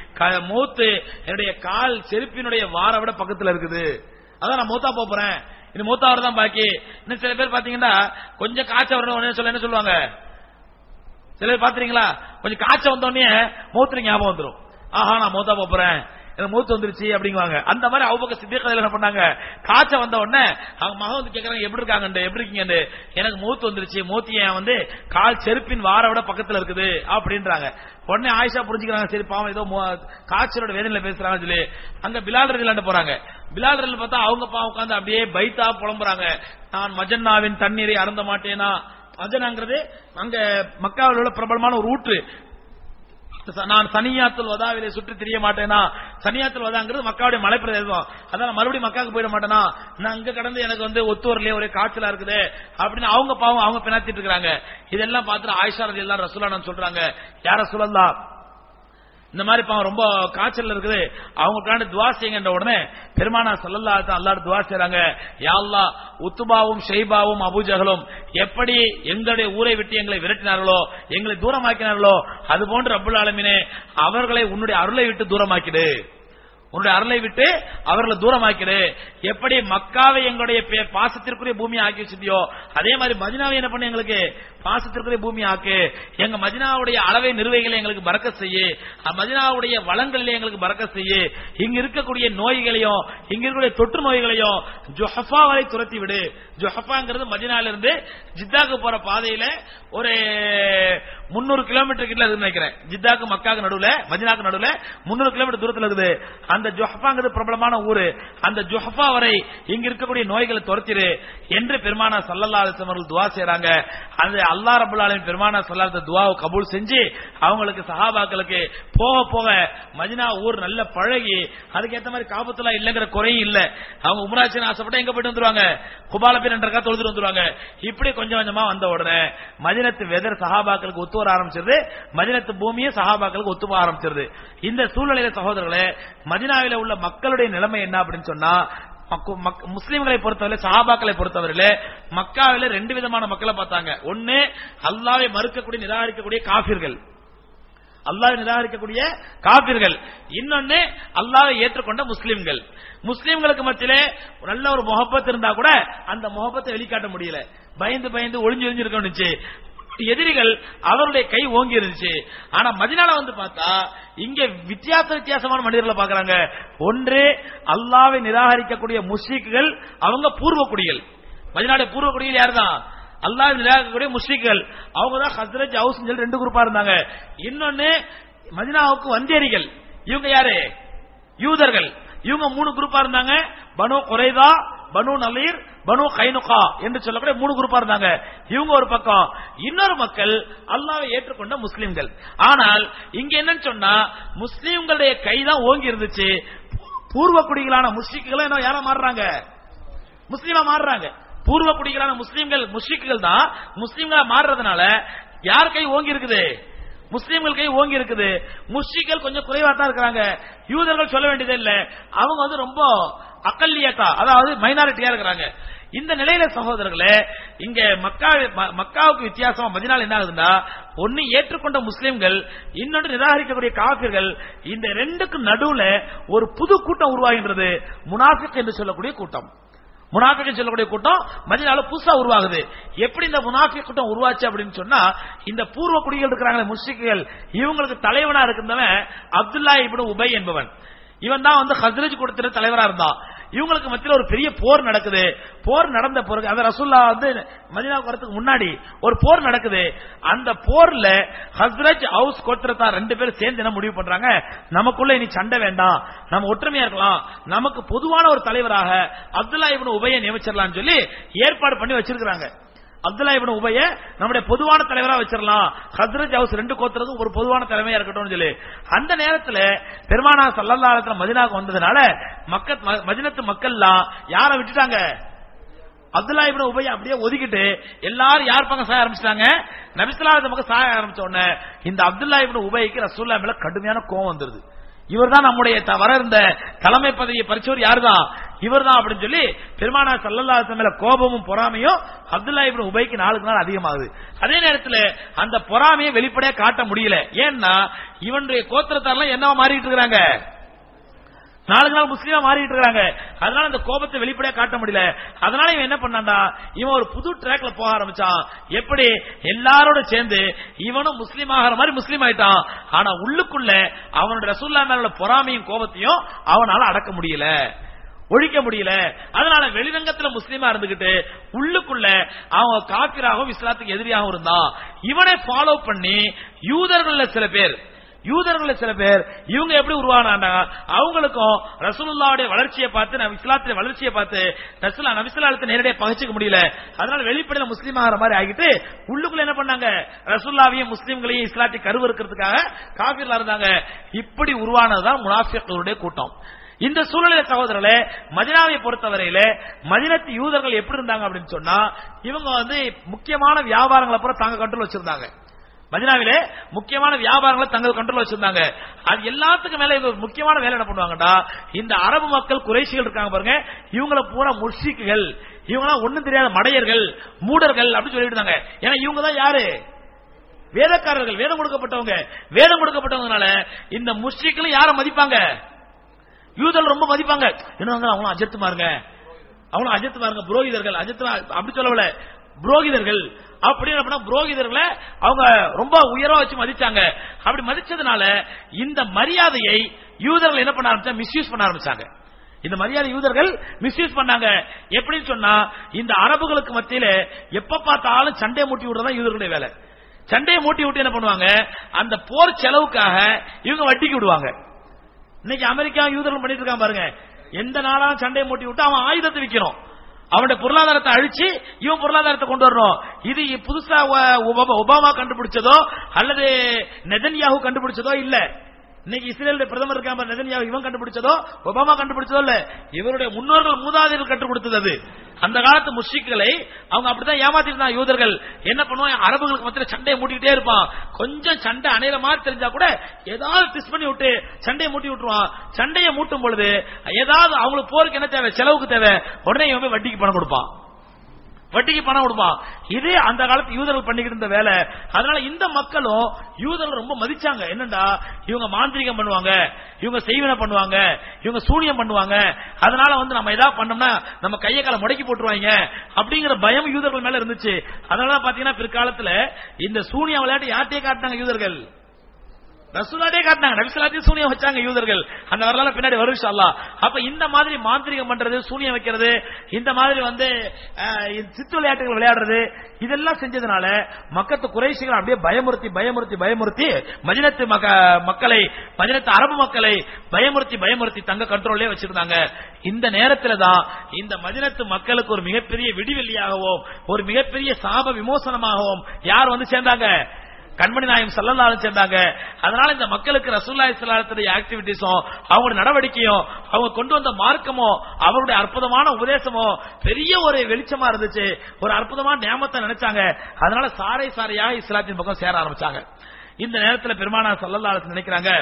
மூத்து என்னுடைய கால் செருப்பினுடைய வார விட பக்கத்துல இருக்குது அதான் நான் மூத்தா போப் போறேன் இது மூத்தாவர் தான் பாக்கி இன்னும் சில பேர் பாத்தீங்கன்னா கொஞ்சம் காய்ச்சல் வரணும் உடனே சொல்ல என்ன சொல்லுவாங்க சில பேர் பாத்துறீங்களா கொஞ்சம் காய்ச்சல் வந்த உடனே மூத்திர ஞாபகம் வந்துரும் ஆஹா நான் மூத்தா போப் போறேன் எனக்கு மூத்து வந்துருச்சு அப்படிங்குவாங்க அந்த மாதிரி அவங்க சித்திய என்ன பண்ணாங்க காய்ச்சல் வந்த உடனே அவங்க மகன் வந்து கேக்குறாங்க எப்படி இருக்காங்க எப்படி இருக்கீங்க எனக்கு மூத்து வந்துருச்சு மூத்தி ஏன் வந்து கால் செருப்பின் வார விட பக்கத்துல இருக்குது அப்படின்றாங்க உடனே ஆயிஷா புரிஞ்சுக்கிறாங்க சரி பாவம் ஏதோ மு- காய்ச்சலோட வேதனையில பேசுறாங்க சொல்லி அங்க பிலால் ரதிலாண்டு போறாங்க பிலால் ரதில் பார்த்தா அவங்க பாவம் உட்காந்து அப்படியே பைத்தா புலம்புறாங்க நான் மஜன்னாவின் தண்ணீரை அருந்த மாட்டேனா மஜனாங்கிறது அங்க மக்காவில் உள்ள பிரபலமான ஒரு ஊற்று நான் சனியாத்துல் வதாவிலே சுற்றி திரிய மாட்டேனா சனியாத்துல் வதாங்கிறது மக்காவுடைய மலை பிரதேசம் அதான் மறுபடியும் மக்காவுக்கு போயிட மாட்டேனா நான் அங்க கடந்து எனக்கு வந்து ஒத்து வரலையே ஒரே காய்ச்சலா இருக்குது அப்படின்னு அவங்க பாவம் அவங்க பினாத்திட்டு இருக்காங்க இதெல்லாம் பார்த்துட்டு ஆயிஷா ரதி எல்லாம் ரசூலா சொல்றாங்க யார சொல்லலாம் இந்த மாதிரி பாவம் ரொம்ப காய்ச்சல் இருக்குது அவங்களுக்கான துவா செய்யுங்கன்ற உடனே பெருமானா சல்லல்லா அல்லாஹ் துவா செய்றாங்க யா அல்லாஹ் உத்துபாவும் ஷெய்பாவும் அபூஜகளும் எப்படி எங்களுடைய ஊரை விட்டு எங்களை விரட்டினார்களோ எங்களை தூரமாக்கினார்களோ அது போன்று ரப்புல் ஆலமீனே அவர்களை உன்னுடைய அருளை விட்டு தூரமாக்கிடு உன்னுடைய அருளை விட்டு அவர்களை தூரமாக்கிடு எப்படி மக்காவை எங்களுடைய பே- பாசத்திற்குரிய பூமி ஆக்கி வச்சிருந்தியோ அதே மாதிரி மதினாவை என்ன பண்ணு எங்களுக்கு பாசத்திற்குரிய பூமி ஆக்கு எங்க மதினாவுடைய அளவை நிறுவைகளை எங்களுக்கு பறக்க செய்யு அஹ் மதினாவுடைய வளங்களிலே எங்களுக்கு பறக்க செய்யு இங்க இருக்கக்கூடிய நோய்களையும் இங்க இருக்கக்கூடிய தொற்று நோய்களையும் ஜொஹஃபா வரை துரத்தி விடு ஜொஹஃபாங்கிறது மதினால இருந்து ஜித்தாக்கு போற பாதையில ஒரு முன்னூறு கிலோமீட்டர் கிட்ட இருக்குன்னு நினைக்கிறேன் ஜித்தாக்கு மக்காக்கு நடுவுல மதினாக்கு நடுவுல முன்னூறு கிலோமீட்டர் தூரத்துல இருக்குது அந்த ஜொஹஃபாங்கிறது பிரபலமான ஊரு அந்த ஜொஹஃபா வரை இங்க இருக்கக்கூடிய நோய்களை துரத்திரு என்று பெருமானா சல்லல்லா அலிஸ்லாம் அவர்கள் துவா செய்றாங்க அந்த அல்லாஹ் ரபுல் ஆலமீன் பெருமானா சல்லல்லாஹு துவாவை கபூல் செஞ்சு அவங்களுக்கு சஹாபாக்களுக்கு போக போக மதினா ஊர் நல்ல பழகி அதுக்கேத்த மாதிரி காபத்துலா இல்லங்கிற குறையும் இல்ல அவங்க உமராட்சின்னு ஆசைப்பட்டா எங்க போயிட்டு வந்துருவாங்க குபால பேர் ரெண்டரை தொழுதுட்டு வந்துருவாங்க இப்படி கொஞ்சம் கொஞ்சமா வந்த உடனே மதினத்து வெதர் சஹாபாக்களுக்கு ஒத்து வர ஆரம்பிச்சிருது மதினத்து பூமியும் சஹாபாக்களுக்கு ஒத்து வர ஆரம்பிச்சிருது இந்த சூழ்நிலையில சகோதரர்களே மதினாவில உள்ள மக்களுடைய நிலைமை என்ன அப்படின்னு சொன்னா மக்கு- மக்- முஸ்லிம்களை பொறுத்தவரை சஹாபாக்களை பொறுத்தவரையில மக்காவில ரெண்டு விதமான மக்களை பார்த்தாங்க ஒன்னு அல்லாவை மறுக்கக்கூடிய நிராகரிக்கக்கூடிய காபிர்கள் அல்லாஹ் நிராகரிக்கக்கூடிய காபிர்கள் இன்னொன்னு அல்லாஹ்வை ஏற்றுக்கொண்ட முஸ்லிம்கள் முஸ்லிம்களுக்கு மத்தியிலே நல்ல ஒரு முகப்பத் இருந்தா கூட அந்த முகப்பத்தை வெளிக்காட்ட முடியல பயந்து பயந்து ஒளிஞ்சு ஒளிஞ்சு இருந்துச்சு எதிரிகள் அவருடைய கை ஓங்கி இருந்துச்சு ஆனா மதினால வந்து பார்த்தா இங்க வித்தியாச வித்தியாசமான மனிதர்களை பாக்குறாங்க ஒன்று அல்லாவை நிராகரிக்கக்கூடிய முஸ்லிக்குகள் அவங்க பூர்வக்குடிகள் மதினாடைய பூர்வக்குடிகள் யாருதான் அல்லாஹ் நிராகரிக்கக்கூடிய முஸ்லிக்கள் அவங்க தான் ஹஸ்ரத் ஹவுஸ் சொல்லி ரெண்டு குரூப்பா இருந்தாங்க இன்னொன்னு மதினாவுக்கு வந்தேரிகள் இவங்க யாரு யூதர்கள் இவங்க மூணு குரூப்பா இருந்தாங்க பனு குறைதா பனு நலீர் பனு கைனுகா என்று சொல்லக்கூடிய மூணு குரூப்பா இருந்தாங்க இவங்க ஒரு பக்கம் இன்னொரு மக்கள் அல்லாவை ஏற்றுக்கொண்ட முஸ்லிம்கள் ஆனால் இங்க என்னன்னு சொன்னா முஸ்லிம்களுடைய கைதான் ஓங்கி இருந்துச்சு பூர்வ குடிகளான முஸ்லிக்குகளும் என்ன யாரா மாறுறாங்க முஸ்லீமா மாறுறாங்க பூர்வ குடிகளான முஸ்லீம்கள் முஸ்லிக்குகள் தான் முஸ்லீம்களா மாறுறதுனால யார் கை ஓங்கி இருக்குது முஸ்லீம்கள் கை ஓங்கி இருக்குது முஸ்லிக்கள் கொஞ்சம் குறைவா தான் இருக்கிறாங்க யூதர்கள் சொல்ல வேண்டியதே இல்ல அவங்க வந்து ரொம்ப அக்கல்லியத்தா அதாவது மைனாரிட்டியா இருக்கிறாங்க இந்த நிலையில சகோதரர்களே இங்க மக்கா ம- மக்காவுக்கு வித்தியாசமா மதினால் என்ன ஆகுதுன்னா ஒன்னு ஏற்றுக்கொண்ட முஸ்லிம்கள் இன்னொன்று நிராகரிக்கக்கூடிய காபிர்கள் இந்த ரெண்டுக்கு நடுவுல ஒரு புது கூட்டம் உருவாகின்றது முனாஃபிக் என்று சொல்லக்கூடிய கூட்டம் முனாஃபிக் சொல்லக்கூடிய கூட்டம் மதினால புதுசா உருவாகுது எப்படி இந்த முனாஃபிக் கூட்டம் உருவாச்சு அப்படின்னு சொன்னா இந்த பூர்வ குடிகள் இருக்கிறாங்களே முஸ்லிக்குகள் இவங்களுக்கு தலைவனா இருக்கின்றவன் அப்துல்லா இப்னு உபை என்பவன் இவன் தான் வந்து ஹஸ்ரஜ் கொடுத்துற தலைவரா இருந்தான் இவங்களுக்கு மத்தியில ஒரு பெரிய போர் நடக்குது போர் நடந்த பிறகு அந்த ரசூல்லா வந்து மதினாவுக்கு வரதுக்கு முன்னாடி ஒரு போர் நடக்குது அந்த போர்ல ஹஸ்ரஜ் ஹவுஸ் கோத்திரத்தா ரெண்டு பேரும் சேர்ந்து என்ன முடிவு பண்றாங்க நமக்குள்ள இனி சண்டை வேண்டாம் நம்ம ஒற்றுமையா இருக்கலாம் நமக்கு பொதுவான ஒரு தலைவராக அப்துல்லா இப்னு உபயை நியமிச்சிடலாம்னு சொல்லி ஏற்பாடு பண்ணி வச்சிருக்காங்க அப்துல்லா இப்னு உபய நம்முடைய பொதுவான தலைவரா வச்சிடலாம் ஹஸ்ரத் ஹவுஸ் ரெண்டு கோத்திரத்துக்கும் ஒரு பொதுவான தலைமையா இருக்கட்டும்னு சொல்லி அந்த நேரத்துல பெருமானா சல்லல்லா அலைஹி மதினாக்கு வந்ததுனால மக்கள் ம- மதினத்து மக்கள்லாம் யாரை விட்டுட்டாங்க அப்துல்லா இப்னு உபை அப்படியே ஒதுக்கிட்டு எல்லாரும் யார் பக்கம் சாய ஆரம்பிச்சிட்டாங்க நபிசுல்லாத பக்கம் சாய ஆரம்பிச்ச உடனே இந்த அப்துல்லா இப்னு உபைக்கு ரசூல்லா மேல கடுமையான கோவம் வந்துருது இவர்தான் நம்முடைய த- வர இருந்த தலைமை பதவியை பறிச்சவர் யாருதான் இவர்தான் அப்படின்னு சொல்லி பெருமானா சல்லல்லா அலைஹி மேல கோபமும் பொறாமையும் அப்துல்லா இப்னு உபைக்கு நாளுக்கு நாள் அதிகமாகுது அதே நேரத்துல அந்த பொறாமையை வெளிப்படையா காட்ட முடியல ஏன்னா இவனுடைய கோத்திரத்தாரெல்லாம் என்னவா மாறிட்டு இருக்காங்க நாளுக்கு நாள் முஸ்லீமா மாறிட்டு இருக்காங்க அதனால அந்த கோபத்தை வெளிப்படையா காட்ட முடியல அதனால இவன் என்ன பண்ணான்டா இவன் ஒரு புது ட்ராக்ல போக ஆரம்பிச்சான் எப்படி எல்லாரோட சேர்ந்து இவனும் முஸ்லீம் ஆகிற மாதிரி முஸ்லீம் ஆயிட்டான் ஆனா உள்ளுக்குள்ள அவனோட ரசூல்லா மேல உள்ள பொறாமையும் கோபத்தையும் அவனால அடக்க முடியல ஒழிக்க முடியல அதனால வெளிரங்கத்துல முஸ்லீமா இருந்துகிட்டு உள்ளுக்குள்ள அவன் காப்பிராகவும் இஸ்லாத்துக்கு எதிரியாகவும் இருந்தான் இவனை ஃபாலோ பண்ணி யூதர்கள்ல சில பேர் யூதர்கள் சில பேர் இவங்க எப்படி உருவானாங்க அவங்களுக்கும் ரசூலுல்லாவுடைய வளர்ச்சியை பார்த்து நம்ம இஸ்லாத்துடைய வளர்ச்சியை பார்த்து ரசூலா நபிசுல்லாத்தை நேரடியாக பகிச்சுக்க முடியல அதனால வெளிப்படையில முஸ்லீம் ஆகிற மாதிரி ஆகிட்டு உள்ளுக்குள்ள என்ன பண்ணாங்க ரசூல்லாவையும் முஸ்லீம்களையும் இஸ்லாத்தை கருவறுக்கிறதுக்காக காபிர்ல இருந்தாங்க இப்படி உருவானதுதான் முனாஃபிகளுடைய கூட்டம் இந்த சூழ்நிலை சகோதரர்களே மதினாவை பொறுத்தவரையில மதினத்து யூதர்கள் எப்படி இருந்தாங்க அப்படின்னு சொன்னா இவங்க வந்து முக்கியமான வியாபாரங்களை பூரா தாங்க கண்ட்ரோல் வச்சிருந்தாங்க மதினாவிலே முக்கியமான வியாபாரங்களை தங்கள் கண்ட்ரோல் வச்சிருந்தாங்க அது எல்லாத்துக்கும் மேல இவங்க ஒரு முக்கியமான வேலை என்ன பண்ணுவாங்கடா இந்த அரபு மக்கள் குறைசிகள் இருக்காங்க பாருங்க இவங்களை பூரா முர்ஷிக்குகள் இவங்களாம் ஒண்ணும் தெரியாத மடையர்கள் மூடர்கள் அப்படின்னு சொல்லிட்டு இருந்தாங்க ஏன்னா இவங்க தான் யாரு வேதக்காரர்கள் வேதம் கொடுக்கப்பட்டவங்க வேதம் கொடுக்கப்பட்டவங்கனால இந்த முஸ்லிக்களும் யாரை மதிப்பாங்க யூதர்கள் ரொம்ப மதிப்பாங்க என்ன அவங்களும் அஜத்து பாருங்க அவங்களும் அஜத்து பாருங்க புரோகிதர்கள் அஜத்து அப்படி சொல்லல புரோகிதர்கள் அப்படின்னு அப்படின்னா புரோகிதர்களை அவங்க ரொம்ப உயரா வச்சு மதிச்சாங்க அப்படி மதிச்சதுனால இந்த மரியாதையை யூதர்கள் என்ன பண்ண ஆரம்பிச்சா மிஸ்யூஸ் பண்ண ஆரம்பிச்சாங்க இந்த மரியாதை யூதர்கள் மிஸ்யூஸ் பண்ணாங்க எப்படின்னு சொன்னா இந்த அரபுகளுக்கு மத்தியில எப்ப பார்த்தாலும் சண்டை மூட்டி விடுறதா யூதர்களுடைய வேலை சண்டையை மூட்டி விட்டு என்ன பண்ணுவாங்க அந்த போர் செலவுக்காக இவங்க வட்டிக்கு விடுவாங்க இன்னைக்கு அமெரிக்கா யூதர்கள் பண்ணிட்டு இருக்கான் பாருங்க எந்த நாளாலும் சண்டையை மூட்டி விட்டு அவன் ஆயுதத்தை விற்கிறோம் அவனுடைய பொருளாதாரத்தை அழிச்சு இவன் பொருளாதாரத்தை கொண்டு வரணும் இது புதுசா ஒ- ஒபாமா- ஒபாமா கண்டுபிடிச்சதோ அல்லது நெதன்யாகு கண்டுபிடிச்சதோ இல்ல இன்னைக்கு இஸ்ரேலுடைய பிரதமர் இருக்காம நெதன்யாகு இவன் கண்டுபிடிச்சதோ ஒபாமா கண்டுபிடிச்சதோ இல்ல இவருடைய முன்னோர்கள் மூதாதையர்கள் கற்றுக் கொடுத்தது அது அந்த காலத்து முஷிக்களை அவங்க அப்படித்தான் ஏமாத்திட்டு இருந்தாங்க யூதர்கள் என்ன பண்ணுவான் அரபுகளுக்கு மத்தியில சண்டையை மூட்டிக்கிட்டே இருப்பான் கொஞ்சம் சண்டை அணையிற மாதிரி தெரிஞ்சா கூட ஏதாவது டிஸ் பண்ணி விட்டு சண்டையை மூட்டி விட்டுருவான் சண்டையை மூட்டும் பொழுது ஏதாவது அவங்களுக்கு போருக்கு என்ன தேவை செலவுக்கு தேவை உடனே இவன் போய் வட்டிக்கு பணம் கொடுப்பான் வட்டிக்கு பணம் கொடுப்பான் இது அந்த காலத்து யூதர்கள் பண்ணிக்கிட்டு இருந்த வேலை அதனால இந்த மக்களும் யூதர்கள் ரொம்ப மதிச்சாங்க என்னண்டா இவங்க மாந்திரிகம் பண்ணுவாங்க இவங்க செய்வினை பண்ணுவாங்க இவங்க சூனியம் பண்ணுவாங்க அதனால வந்து நம்ம ஏதாவது பண்ணோம்னா நம்ம கையை காலை முடக்கி போட்டுருவாங்க அப்படிங்கிற பயம் யூதர்கள் மேல இருந்துச்சு அதனால பாத்தீங்கன்னா பிற்காலத்துல இந்த சூனிய விளையாட்டு யார்கிட்டயே காட்டினாங்க யூதர்கள் ரசூலாட்டே காட்டினாங்க நபிசலாத்தையும் சூனியம் வச்சாங்க யூதர்கள் அந்த வரலாறு பின்னாடி வரும் இன்ஷா அல்லாஹ். அப்ப இந்த மாதிரி மாந்திரிகம் பண்றது சூனியம் வைக்கிறது இந்த மாதிரி வந்து அஹ், இந்த சித்து விளையாட்டுகள் விளையாடுறது இதெல்லாம் செஞ்சதுனால மக்கத்து குறைசிகள் அப்படியே பயமுறுத்தி பயமுறுத்தி பயமுறுத்தி மதினத்து மக- மக்களை மதினத்து அரபு மக்களை பயமுறுத்தி பயமுறுத்தி தங்க கண்ட்ரோல்லே வச்சிருந்தாங்க இந்த நேரத்துல தான் இந்த மதினத்து மக்களுக்கு ஒரு மிகப்பெரிய விடிவெள்ளியாகவும் ஒரு மிகப்பெரிய சாப விமோசனமாகவும் யார் வந்து சேர்ந்தாங்க கண்மணி நாயம் சல்லல்லாஹு சேர்ந்தாங்க அதனால இந்த மக்களுக்கு ரசூல்லாய் சல்லாத்துடைய ஆக்டிவிட்டிஸும் அவங்களுடைய நடவடிக்கையும் அவங்க கொண்டு வந்த மார்க்கமோ அவருடைய அற்புதமான உபதேசமோ பெரிய ஒரு வெளிச்சமா இருந்துச்சு ஒரு அற்புதமான நியமத்தை நினைச்சாங்க அதனால சாரை சாரையாக இஸ்லாத்தின் பக்கம் சேர ஆரம்பிச்சாங்க இந்த நேரத்தில் பெருமானா சல்லல்லாஹு நினைக்கிறாங்க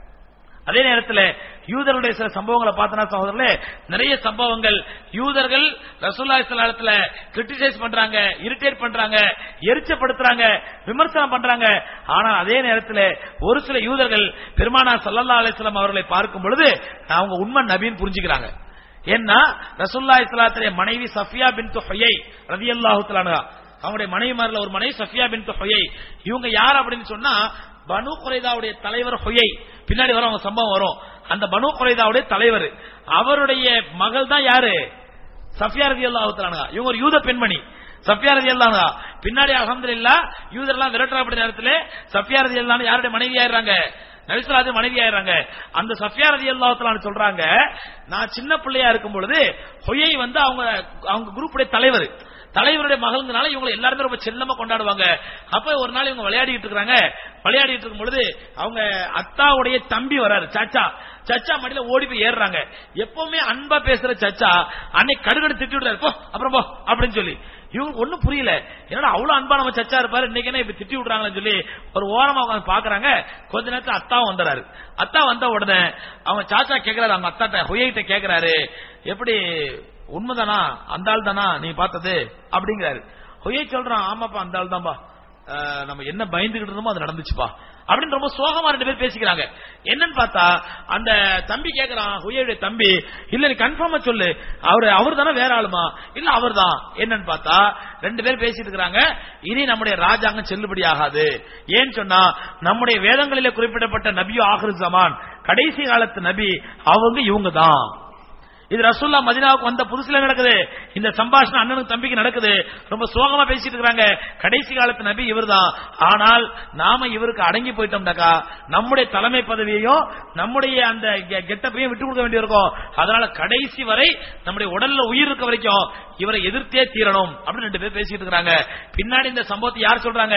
அதே நேரத்தில் யூதருடைய சில சம்பவங்களை பார்த்தனா சகோதரர்களே நிறைய சம்பவங்கள் யூதர்கள் ரசூல்லா இஸ்லாத்துல கிரிட்டிசைஸ் பண்றாங்க இரிட்டேட் பண்றாங்க எரிச்சப்படுத்துறாங்க விமர்சனம் பண்றாங்க ஆனா அதே நேரத்தில் ஒரு சில யூதர்கள் பெருமானா சல்லல்லா அலிஸ்லாம் அவர்களை பார்க்கும் பொழுது அவங்க உண்மை நபின்னு புரிஞ்சுக்கிறாங்க ஏன்னா ரசூல்லா இஸ்லாத்துடைய மனைவி சஃபியா பின் ஹொயை ரதி அல்லாஹு அவங்களுடைய மனைவிமாரில் ஒரு மனைவி சஃபியா பின் ஹொயை இவங்க யார் அப்படின்னு சொன்னா பனு குறைதாவுடைய தலைவர் ஹொயை பின்னாடி வரும் அவங்க சம்பவம் வரும் அந்த பனு குறைதாவுடைய தலைவர் அவருடைய மகள் தான் யாரு சஃபியா ரதி அல்லாஹு இவங்க ஒரு யூத பெண்மணி சஃபியா ரதி அல்லாஹா பின்னாடி அலமதுல்லா யூதர்லாம் விரட்டப்பட்ட நேரத்தில் சஃபியா ரதி அல்லாஹ் யாருடைய மனைவி ஆயிடுறாங்க நபிசுலாது மனைவி ஆயிடுறாங்க அந்த சஃபியா ரதி அல்லாஹ் சொல்றாங்க நான் சின்ன பிள்ளையா இருக்கும் பொழுது ஹொயை வந்து அவங்க அவங்க குரூப்புடைய தலைவர் தலைவருடைய மகள்னால இவங்க எல்லாருமே ரொம்ப செல்லமா கொண்டாடுவாங்க அப்ப ஒரு நாள் இவங்க விளையாடிட்டு இருக்காங்க விளையாடிட்டு இருக்கும் பொழுது அவங்க அத்தாவுடைய தம்பி வராரு சச்சா சச்சா மடியில ஓடி போய் ஏறுறாங்க எப்பவுமே அன்பா பேசுற சச்சா அன்னைக்கு கடுகடு திட்டி விடுறாரு போ அப்புறம் போ அப்படின்னு சொல்லி இவங்க ஒண்ணும் புரியல என்னடா அவ்வளவு அன்பா நம்ம சச்சா இருப்பாரு இன்னைக்கு என்ன இப்ப திட்டி விடுறாங்கன்னு சொல்லி ஒரு ஓரமா உட்காந்து பாக்குறாங்க கொஞ்ச நேரத்துல அத்தாவும் வந்துறாரு அத்தா வந்த உடனே அவங்க சாச்சா கேக்குறாரு அவங்க அத்தாட்ட ஹொய்கிட்ட கேக்குறாரு எப்படி உண்மைதானா அந்த ஆள் தானா நீ பார்த்தது அப்படிங்கிறாரு ஹொய்யை சொல்றான் ஆமாப்பா அந்த ஆள் தான்பா அஹ், நம்ம என்ன பயந்துகிட்டு இருந்தோமோ அது நடந்துச்சுப்பா அப்படின்னு ரொம்ப சோகமா ரெண்டு பேர் பேசிக்கிறாங்க என்னன்னு பார்த்தா அந்த தம்பி கேக்குறான் ஹுயையுடைய தம்பி இல்ல நீ கன்ஃபார்மா சொல்லு அவரு அவர் தானே வேற ஆளுமா இல்ல அவர் தான் என்னன்னு பார்த்தா ரெண்டு பேர் பேசிட்டு இருக்காங்க இனி நம்முடைய ராஜாங்கம் செல்லுபடி ஆகாது ஏன்னு சொன்னா நம்முடைய வேதங்களிலே குறிப்பிடப்பட்ட நபியு ஆஹிர் ஜமான் கடைசி காலத்து நபி அவங்க இவங்க தான் இது ரசூல்லா மதினாவுக்கு வந்த புதுசுல நடக்குது இந்த சம்பாஷணம் அண்ணனுக்கு தம்பிக்கு நடக்குது ரொம்ப சோகமா பேசிட்டு இருக்காங்க கடைசி காலத்து நபி இவர்தான் ஆனால் நாம இவருக்கு அடங்கி போயிட்டோம்னாக்கா நம்முடைய தலைமை பதவியையும் நம்முடைய அந்த கெ- கெட்டப்பையும் விட்டு கொடுக்க வேண்டியிருக்கும் அதனால கடைசி வரை நம்முடைய உடல்ல உயிர் இருக்க வரைக்கும் இவரை எதிர்த்தே தீரணும் அப்படின்னு ரெண்டு பேர் பேசிட்டு இருக்காங்க பின்னாடி இந்த சம்பவத்தை யார் சொல்றாங்க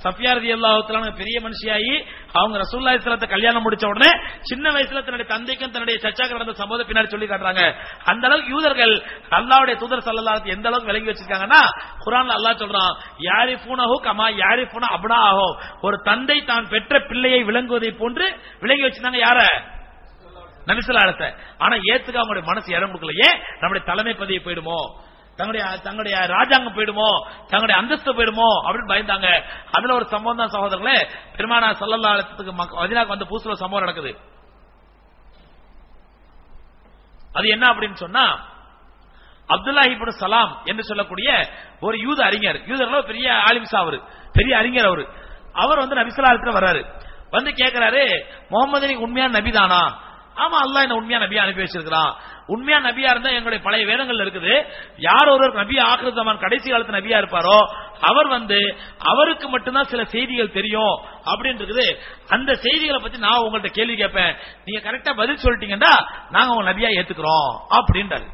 சஃபியா ரதி அல்லாஹுத்தலான பெரிய மனுஷியாகி அவங்க ரசூல்லா இஸ்லாத்தை கல்யாணம் முடிச்ச உடனே சின்ன வயசுல தன்னுடைய தந்தைக்கும் தன்னுடைய சச்சாக்கு நடந்த சம்பவத்தை பின்னாடி சொல்லி காட்டுறாங்க அந்த அளவுக்கு யூதர்கள் அல்லாவுடைய தூதர் சல்லல்லாஹு எந்த அளவுக்கு விளங்கி வச்சிருக்காங்கன்னா குரான்ல அல்லாஹ் சொல்றான் யாரி பூனஹு கமா யாரி பூன அபனா ஆகோ ஒரு தந்தை தான் பெற்ற பிள்ளையை விளங்குவதை போன்று விளங்கி வச்சிருந்தாங்க யார நபிசலாலத்தை ஆனா ஏத்துக்க அவங்களுடைய மனசு இடம் கொடுக்கலையே நம்முடைய தலைமை பதவி போயிடுமோ தங்களுடைய தங்களுடைய ராஜாங்கம் போயிடுமோ தங்களுடைய அந்தஸ்து போயிடுமோ அப்படின்னு பயந்தாங்க அதுல ஒரு சம்பவம் தான் சகோதரர்களே பெருமானா சல்லல்லாத்துக்கு மதினாக்கு வந்த பூசுல சம்பவம் நடக்குது அது என்ன அப்படின்னு சொன்னா அப்துல்லா இப்னு சலாம் என்று சொல்லக்கூடிய ஒரு யூத அறிஞர் யூதர்ல ஒரு பெரிய ஆலிம்சா அவரு பெரிய அறிஞர் அவரு அவர் வந்து நபிசலாலத்துல வர்றாரு வந்து கேக்குறாரு முகமது நீ உண்மையான நபிதானா ஆமா அல்லாஹ் என்ன உண்மையா நபியா அனுப்பி வச்சிருக்கிறான் உண்மையா நபியா இருந்தா எங்களுடைய பழைய வேதங்கள்ல இருக்குது யார் ஒருவர் நபி ஆக்கிரதமான் கடைசி காலத்து நபியா இருப்பாரோ அவர் வந்து அவருக்கு மட்டும்தான் சில செய்திகள் தெரியும் அப்படின்னு இருக்குது அந்த செய்திகளை பத்தி நான் உங்கள்ட்ட கேள்வி கேட்பேன் நீங்க கரெக்டா பதில் சொல்லிட்டீங்கன்னா நாங்க உங்க நபியா ஏத்துக்கிறோம் அப்படின்றாரு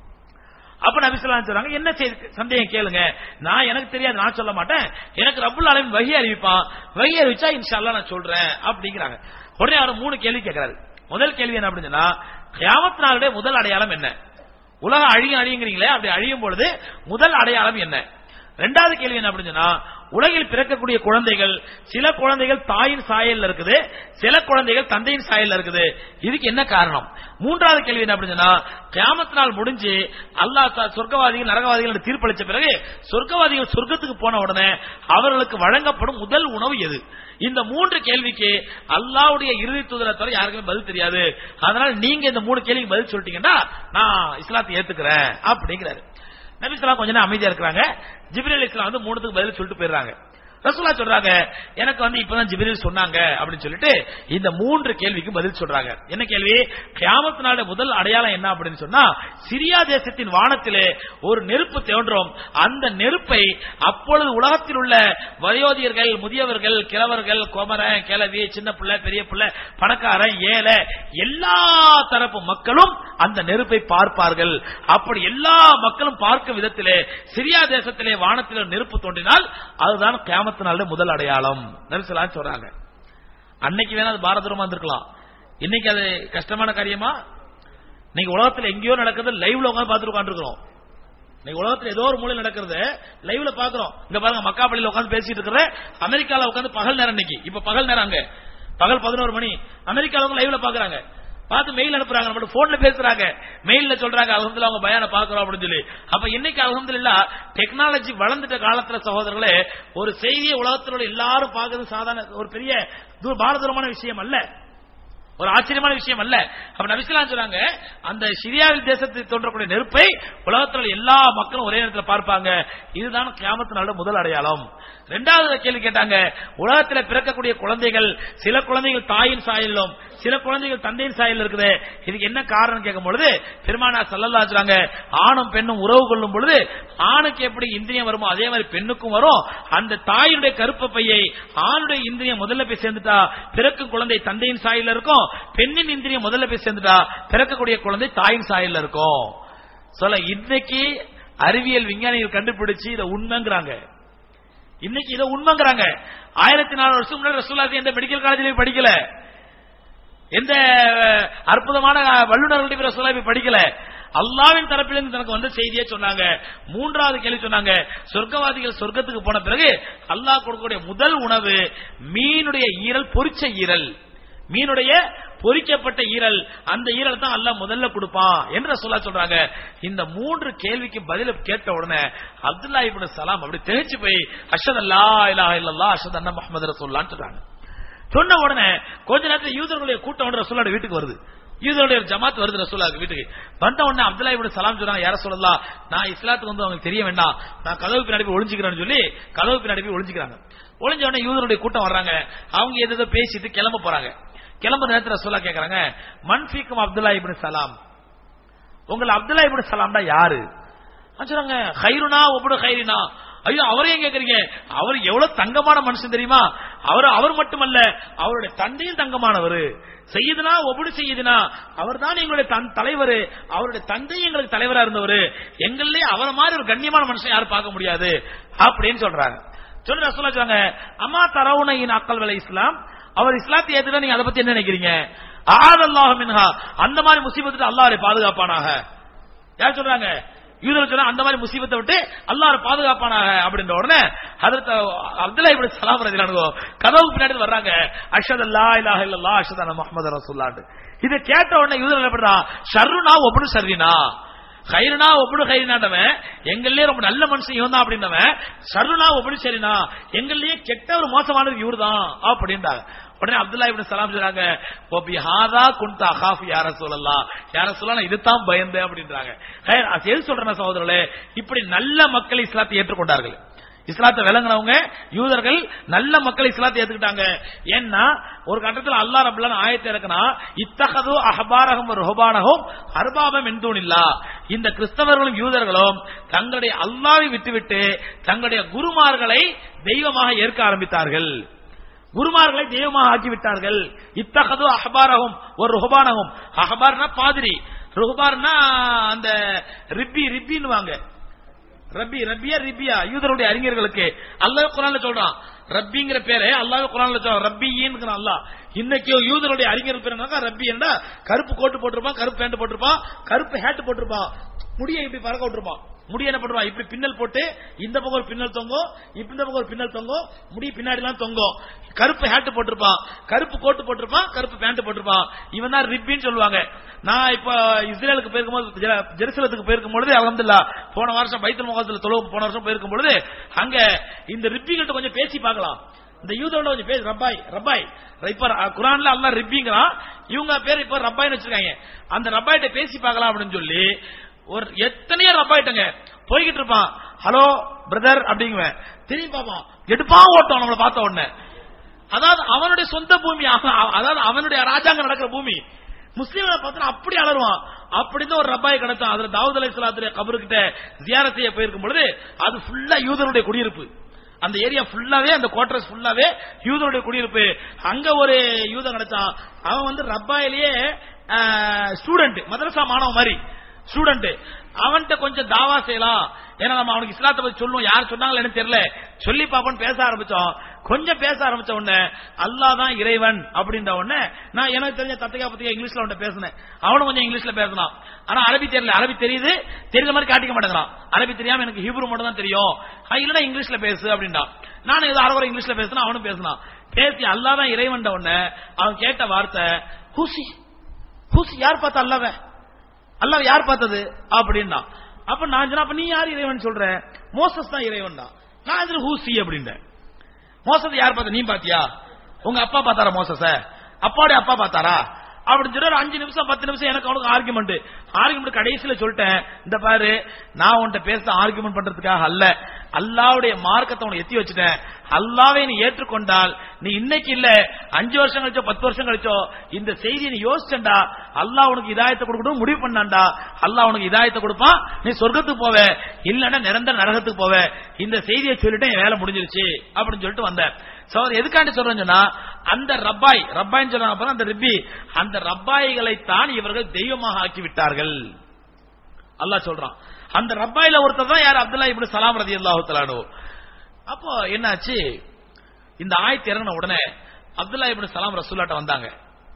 அப்ப நபி சொல்லலாம் சொல்றாங்க என்ன செய்தி சந்தேகம் கேளுங்க நான் எனக்கு தெரியாது நான் சொல்ல மாட்டேன் எனக்கு ரப்புல் ஆலமின் வகி அறிவிப்பான் வகி அறிவிச்சா இன்ஷா அல்லாஹ் நான் சொல்றேன் அப்படிங்கிறாங்க உடனே அவர் மூணு கேள்வி கேட்கிறாரு முதல் கேள்வி என்ன அப்படின்னு சொன்னா கியாமத் நாளுடைய முதல் அடையாளம் என்ன உலகம் அழியும் அழியுங்கிறீங்களே அப்படி அழியும் பொழுது முதல் அடையாளம் என்ன ரெண்டாவது கேள்வி என்ன அப்படின்னு சொன்னா உலகில் பிறக்கக்கூடிய குழந்தைகள் சில குழந்தைகள் தாயின் சாயல்ல இருக்குது சில குழந்தைகள் தந்தையின் சாயல்ல இருக்குது இதுக்கு என்ன காரணம் மூன்றாவது கேள்வி என்ன அப்படின்னு சொன்னா கியாமத் நாள் முடிஞ்சு அல்லாஹ் தா- சொர்க்கவாதிகள் நரகவாதிகள் தீர்ப்பளிச்ச பிறகு சொர்க்கவாதிகள் சொர்க்கத்துக்கு போன உடனே அவர்களுக்கு வழங்கப்படும் முதல் உணவு எது இந்த மூன்று கேள்விக்கு அல்லாவுடைய இறுதி தூதரை தவிர யாருக்குமே பதில் தெரியாது அதனால நீங்க இந்த மூணு கேள்விக்கு பதில் சொல்லிட்டீங்கன்னா நான் இஸ்லாத்தை ஏத்துக்கிறேன் அப்படிங்கிறாரு நபி ஸல்லல்லாஹு கொஞ்ச நேரம் அமைதியா இருக்கிறாங்க ஜிப்ரீல் இஸ்லாம் வந்து மூணுத்துக்கு பதில் சொல்லிட்டு போயிடுறாங்க ரசூலா சொல்றாங்க எனக்கு வந்து இப்பதான் ஜிப்ரீல் சொன்னாங்க அப்படின்னு சொல்லிட்டு இந்த மூன்று கேள்விக்கு பதில் சொல்றாங்க என்ன கேள்வி கியாமத் நாளுடைய முதல் அடையாளம் என்ன அப்படின்னு சொன்னா சிரியா தேசத்தின் வானத்திலே ஒரு நெருப்பு தோன்றும் அந்த நெருப்பை அப்பொழுது உலகத்தில் உள்ள வயோதிகர்கள் முதியவர்கள் கிழவர்கள் குமரன் கிழவி சின்ன பிள்ளை பெரிய பிள்ளை பணக்காரன் ஏழை எல்லா தரப்பு மக்களும் அந்த நெருப்பை பார்ப்பார்கள் அப்படி எல்லா மக்களும் பார்க்கும் விதத்திலே சிரியா தேசத்திலே வானத்திலே நெருப்பு தோன்றினால் அதுதான் கியாமத்து நாளுடைய முதல் அடையாளம் நரிசலான்னு சொல்றாங்க அன்னைக்கு வேணா அது பாரதூரமா இருந்திருக்கலாம் இன்னைக்கு அது கஷ்டமான காரியமா நீங்க உலகத்துல எங்கேயோ நடக்குது லைவ்ல உட்காந்து பார்த்துட்டு உட்காந்துருக்கிறோம் இன்னைக்கு உலகத்துல ஏதோ ஒரு மூலையில் நடக்கிறது லைவ்ல பாக்குறோம் இங்க பாருங்க மக்கா பள்ளியில உட்காந்து பேசிட்டு இருக்கிற அமெரிக்கால உட்காந்து பகல் நேரம் இன்னைக்கு இப்ப பகல் நேரம் அங்க பகல் பதினோரு மணி அமெரிக்கால உட்காந்து லைவ்ல பாக்குறாங்க பார்த்து மெயில் அனுப்புறாங்க நம்ம போன்ல பேசுறாங்க மெயில்ல சொல்றாங்க அலமதுல அவங்க பயான பாக்குறோம் அப்படின்னு சொல்லி அப்ப இன்னைக்கு அலமதுல்லா டெக்னாலஜி வளர்ந்துட்ட காலத்துல சகோதரர்களே ஒரு செய்தியை உலகத்தில் உள்ள எல்லாரும் பார்க்கறது சாதாரண ஒரு பெரிய தூர பாரதூரமான விஷயம் அல்ல ஒரு ஆச்சரியமான விஷயம் அல்ல அப்ப நபிஸ்லாம் சொல்றாங்க அந்த சிரியாவில் தேசத்தில் தோன்றக்கூடிய நெருப்பை உலகத்தில் உள்ள எல்லா மக்களும் ஒரே நேரத்தில் பார்ப்பாங்க இதுதான் கியாமத்து நாளோட முதல் அடையாளம் ரெண்டாவது கேள்வி கேட்டாங்க உலகத்தில் பிறக்கக்கூடிய குழந்தைகள் சில குழந்தைகள் தாயின் சாயலிலும் சில குழந்தைகள் தந்தையின் சாயல் இருக்குது இதுக்கு என்ன காரணம் கேட்கும் பொழுது பெருமானா சல்லல்லா சொல்றாங்க ஆணும் பெண்ணும் உறவு கொள்ளும் பொழுது ஆணுக்கு எப்படி இந்திரியம் வருமோ அதே மாதிரி பெண்ணுக்கும் வரும் அந்த தாயினுடைய கருப்ப பையை ஆணுடைய இந்திரியம் முதல்ல போய் சேர்ந்துட்டா பிறக்கும் குழந்தை தந்தையின் சாயல்ல இருக்கும் பெண்ணின் இந்திரியம் முதல்ல போய் சேர்ந்துட்டா பிறக்கக்கூடிய குழந்தை தாயின் சாயல்ல இருக்கும் சொல்ல இன்னைக்கு அறிவியல் விஞ்ஞானிகள் கண்டுபிடிச்சு இதை உண்மைங்கிறாங்க இன்னைக்கு இதை உண்மைங்கிறாங்க ஆயிரத்தி நாலு வருஷம் முன்னாடி ரசூலாசி எந்த மெடிக்கல் காலேஜ்லயும் படிக்கல எந்த அற்புதமான வல்லுநர்களுடைய பேர் ரசூலா போய் படிக்கல அல்லாவின் தரப்பிலிருந்து தனக்கு வந்த செய்தியே சொன்னாங்க மூன்றாவது கேள்வி சொன்னாங்க சொர்க்கவாதிகள் சொர்க்கத்துக்கு போன பிறகு அல்லாஹ் கொடுக்கக்கூடிய முதல் உணவு மீனுடைய ஈரல் பொரிச்ச ஈரல் மீனுடைய பொரிக்கப்பட்ட ஈரல் அந்த ஈரல் தான் அல்லாஹ் முதல்ல கொடுப்பான் என்று சொல்ல சொல்றாங்க இந்த மூன்று கேள்விக்கு பதில கேட்ட உடனே அப்துல்லா இப்னு சலாம் அப்படி தெரிச்சு போய் அஷத் அல்லா இலா இல்லல்லா அஷத் அண்ணா முஹம்மது ரசூல்லான்னு சொல்றாங்க சொன்ன உடனே கொஞ்ச நேரத்தில் யூதர்களுடைய கூட்டம் வந்து ரசூலோட வீட்டுக்கு வருது யூதருடைய ஒரு ஜமாத் வருது ரசூலாக்கு வீட்டுக்கு வந்த உடனே அப்துல்லா இப்னு சலாம் சொல்றாங்க யார சொல்லலாம் நான் இஸ்லாத்துக்கு வந்து அவங்களுக்கு தெரிய வேண்டாம் நான் கதவு பின்னாடி போய் ஒளிஞ்சுக்கிறேன்னு சொல்லி கதவு பின்னாடி போய் ஒளிஞ்சுக்கிறாங்க ஒளிஞ்ச உடனே யூதருடைய கூட்டம் வர்றாங்க அவங்க எதோ பேசிட்டு கிளம்ப போறாங்க கிளம்புற நேரத்தில் ரசூலா கேக்குறாங்க மன்ஃபீக்கும் அப்துல்லா இப்னு சலாம் உங்களை அப்துல்லா இப்னு சலாம்டா யாரு அவன் சொல்றாங்க ஹைருனா ஒவ்வொரு ஹைரினா ஐயோ அவரையும் கேக்குறீங்க அவர் எவ்வளவு தங்கமான மனுஷன் தெரியுமா அவர் அவர் மட்டுமல்ல அவருடைய தந்தையும் தங்கமானவர் செய்யுதுனா ஒவ்வொரு செய்யுதுனா அவர் தான் எங்களுடைய தன் தலைவர் அவருடைய தந்தை எங்களுக்கு தலைவரா இருந்தவர் எங்களே அவரை மாதிரி ஒரு கண்ணியமான மனுஷன் யாரும் பார்க்க முடியாது அப்படின்னு சொல்றாங்க சொல்லி ரசூலா சொன்னாங்க அம்மா தரவுனையின் அக்கல் விலை இஸ்லாம் அவர் இஸ்லாத்தை ஏத்துட்டா நீங்க அதை பத்தி என்ன நினைக்கிறீங்க ஆதல்லாஹு மின்ஹா அந்த மாதிரி முசீபத்துட்டு அல்லாஹ்வை பாதுகாப்பானாக யார் சொல்றாங்க யூதர் சொன்னா அந்த மாதிரி முசீபத்தை விட்டு அல்லாஹ் பாதுகாப்பானாக அப்படின்ற உடனே ஹதரத் அப்துல்லா இப்னு சலாம் ரலியல்லாஹு கதவு பின்னாடி வர்றாங்க அஷ்ஹது அல்லா இலாஹ இல்லல்லாஹ் அஷ்ஹது அன்ன முஹம்மது ரசூலுல்லாஹ் இதை கேட்ட உடனே யூதர் என்ன பண்றான் ஷர்ருனா ஒப்னு ஷர்ரினா ஹைருனா ஒப்படு ஹைரினாண்டவன் எங்கள்லயே ரொம்ப நல்ல மனுஷன் இவன் தான் அப்படின்னவன் சருனா ஒப்படு சரினா எங்கள்லயே கெட்ட ஒரு மோசமானது இவரு தான் அப்படின்றாங்க உடனே அப்துல்லா இப்னு சலாம் சொல்றாங்க ஓபி ஹாதா குன்தா அகாஃப் யார சொல்லலாம் யார சொல்லலாம் இதுதான் பயந்தேன் அப்படின்றாங்க ஹைர், அது எது சொல்றேன் சகோதரர்களே இப்படி நல்ல மக்கள் இஸ்லாத்தை ஏற்றுக்கொண்டார்கள் இஸ்லாத்தை விளங்கினவங்க யூதர்கள் நல்ல மக்கள் இஸ்லாத்தை ஏத்துக்கிட்டாங்க ஏன்னா ஒரு கட்டத்தில் அல்லாஹ் ரபுல்லான ஆயத்தை இறக்குனா இத்தகது அஹபாரகம் ருஹபானகும் அர்பாபம் எந்தூனில்லா இந்த கிறிஸ்தவர்களும் யூதர்களும் தங்களுடைய அல்லாவை விட்டுவிட்டு தங்களுடைய குருமார்களை தெய்வமாக ஏற்க ஆரம்பித்தார்கள் குருமார்களை தெய்வமாக ஆக்கிவிட்டார்கள் இத்தகது அஹபாரகும் ஒரு ருஹபானகும் அஹபார்னா பாதிரி ருஹபார்னா அந்த ரிப்பி ரிப்பின்னு வாங்க ரப்பி ரப்பியா ரிப்பியா யூதருடைய அறிஞர்களுக்கு அல்லாஹ் குரான்ல சொல்றான் ரப்பிங்கிற பேரு அல்லாஹ் குரான்ல சொல்றான் ரப்பின்னு அல்லாஹ் இன்னைக்கு யூதருடைய அறிஞர் பேர் என்னக்கா ரப்பி என்ன கருப்பு கோட்டு போட்டிருப்பான் கருப்பு பேண்ட் போட்டிருப்பான் கருப்பு ஹேட் போட்டிருப்பான் முடிய இப்படி பறக்க விட்டுருப்பான் முடி என்ன பண்ணுவான் இப்படி பின்னல் போட்டு இந்த பக்கம் ஒரு பின்னல் தொங்கும் இப்ப இந்த பக்கம் ஒரு பின்னல் தொங்கும் முடி பின்னாடி எல்லாம் தொங்கும் கருப்பு ஹேட் போட்டிருப்பான் கருப்பு கோட்டு போட்டிருப்பான் கருப்பு பேண்ட் போட்டிருப்பான் இவன் தான் ரிப்பின்னு சொல்லுவாங்க நான் இப்ப இஸ்ரேலுக்கு போயிருக்கும்போது ஜெ- ஜெருசலத்துக்கு போயிருக்கும் பொழுது அலமதுல்லா போன வருஷம் பைத்தல் முகத்துல தொழுவு போன வருஷம் போயிருக்கும் பொழுது அங்க இந்த ரிப்பிகிட்ட கொஞ்சம் பேசி பார்க்கலாம் இந்த யூதோட கொஞ்சம் பேசி ரப்பாய் ரப்பாய் இப்ப ர- குரான்ல அல்லாஹ் ரிப்பிங்கிறான் இவங்க பேர் இப்ப ரப்பாய்னு வச்சிருக்காங்க அந்த ரப்பாயிட்ட பேசி பார்க்கலாம் அப்படின்னு சொல்லி ஒரு எத்தனையோ ரப்பாயிட்டங்க போய்கிட்டு இருப்பான் ஹலோ பிரதர் அப்படிங்குவேன் திரும்பி பார்ப்பான் எடுப்பான் ஓட்டம் நம்மளை பார்த்த உடனே அதாவது அவனுடைய சொந்த பூமி அவ- அதாவது அவனுடைய ராஜாங்க நடக்கிற பூமி முஸ்லீம்களை பார்த்தா அப்படி அலறுவான் அப்படின்னு ஒரு ரப்பாய் கிடைச்சான் அதுல தாவூத் அலை சலாத்துடைய கபருக்கிட்ட ஜியாரத் செய்ய போயிருக்கும் பொழுது அது ஃபுல்லா யூதருடைய குடியிருப்பு அந்த ஏரியா ஃபுல்லாவே அந்த குவார்டர்ஸ் ஃபுல்லாவே யூதருடைய குடியிருப்பு அங்க ஒரு யூதன் கிடைச்சான் அவன் வந்து ரப்பாயிலேயே ஸ்டூடெண்ட் மதரசா மாணவன் மாதிரி ஸ்டூடெண்ட் அவன்கிட்ட கொஞ்சம் தாவா செய்யலாம் ஏன்னா நம்ம அவனுக்கு இஸ்லாத்தை பத்தி சொல்லுவோம் யார் சொன்னாங்களோ எனக்கு தெரியல சொல்லி பாப்போன்னு பேச ஆரம்பிச்சோம் கொஞ்சம் பேச ஆரம்பிச்ச உடனே அல்லாஹ் தான் இறைவன் அப்படின்ற உடனே நான் எனக்கு தெரிஞ்ச தத்தையா பத்தியா இங்கிலீஷ்ல அவன்கிட்ட பேசினேன் அவனும் கொஞ்சம் இங்கிலீஷ்ல பேசினான் ஆனா அரபி தெரியல அரபி தெரியுது தெரியுற மாதிரி காட்டிக்க மாட்டேங்கிறான் அரபி தெரியாம எனக்கு ஹிப்ரு மட்டும் தான் தெரியும் ஆ, இல்லைன்னா இங்கிலீஷ்ல பேசு அப்படின்டா நான் ஏதோ அரை இங்கிலீஷ்ல பேசினா அவனும் பேசினான் பேசி அல்லாஹ் தான் இறைவன் உடனே அவன் கேட்ட வார்த்தை ஹூசி ஹூசி யார் பார்த்தா அல்லாவே அல்லாஹ் யார் பார்த்தது அப்படின்னா அப்ப நான் சொன்ன அப்ப நீ யார் இறைவன் சொல்ற மோசஸ் தான் இறைவன் தான் நான் இதுல ஹூசி அப்படின்றேன் மோசத்தை யார் பார்த்த நீ பாத்தியா உங்க அப்பா பார்த்தாரா மோசஸ அப்பாவுடைய அப்பா பார்த்தாரா அப்படின்னு சொல்லி ஒரு அஞ்சு நிமிஷம் பத்து நிமிஷம் எனக்கு அவனுக்கு ஆர்குமெண்ட் ஆர்குமெண்ட் கடைசியில சொல்லிட்டேன் இந்த பாரு நான் உன்கிட்ட பேச ஆர்குமெண்ட் பண்றதுக்காக அல்ல அல்லாவுடைய மார்க்கத்தை உனக்கு எத்தி வச்சுட்டேன் அல்லாவை நீ ஏற்றுக்கொண்டால் நீ இன்னைக்கு இல்ல அஞ்சு வருஷம் கழிச்சோ பத்து வருஷம் கழிச்சோ இந்த செய்தியை நீ யோசிச்சண்டா அல்லாஹ் உனக்கு இதாயத்தை கொடுக்கணும் முடிவு பண்ணாண்டா அல்லாஹ் உனக்கு இதாயத்தை கொடுப்பான் நீ சொர்க்கத்துக்கு போவ இல்லன்னா நிரந்தர நரகத்துக்கு போவ இந்த செய்தியை சொல்லிட்டு என் வேலை முடிஞ்சிருச்சு அப்படின்னு சொல்லிட்டு வந்தேன் சோ அது எதுக்காண்டி சொல்றேன்னு சொன்னா அந்த ரப்பாய் ரப்பாய்ன்னு சொல்றாங்க அப்புறம் அந்த ரிப்பி அந்த ரப்பாய்களை தான் இவர்கள் தெய்வமாக ஆக்கி விட்டார்கள் அல்லாஹ் சொல்றான் அந்த ரப்பாயில ஒருத்தர் தான் யார் அப்துல்லா இப்னு சலாம் ரதி அல்லாஹு அப்போ என்னாச்சு இந்த ஆயத்து இறங்கின உடனே அப்துல்லா இப்னு சலாம் ரசூல்லாட்ட வந்தாங்க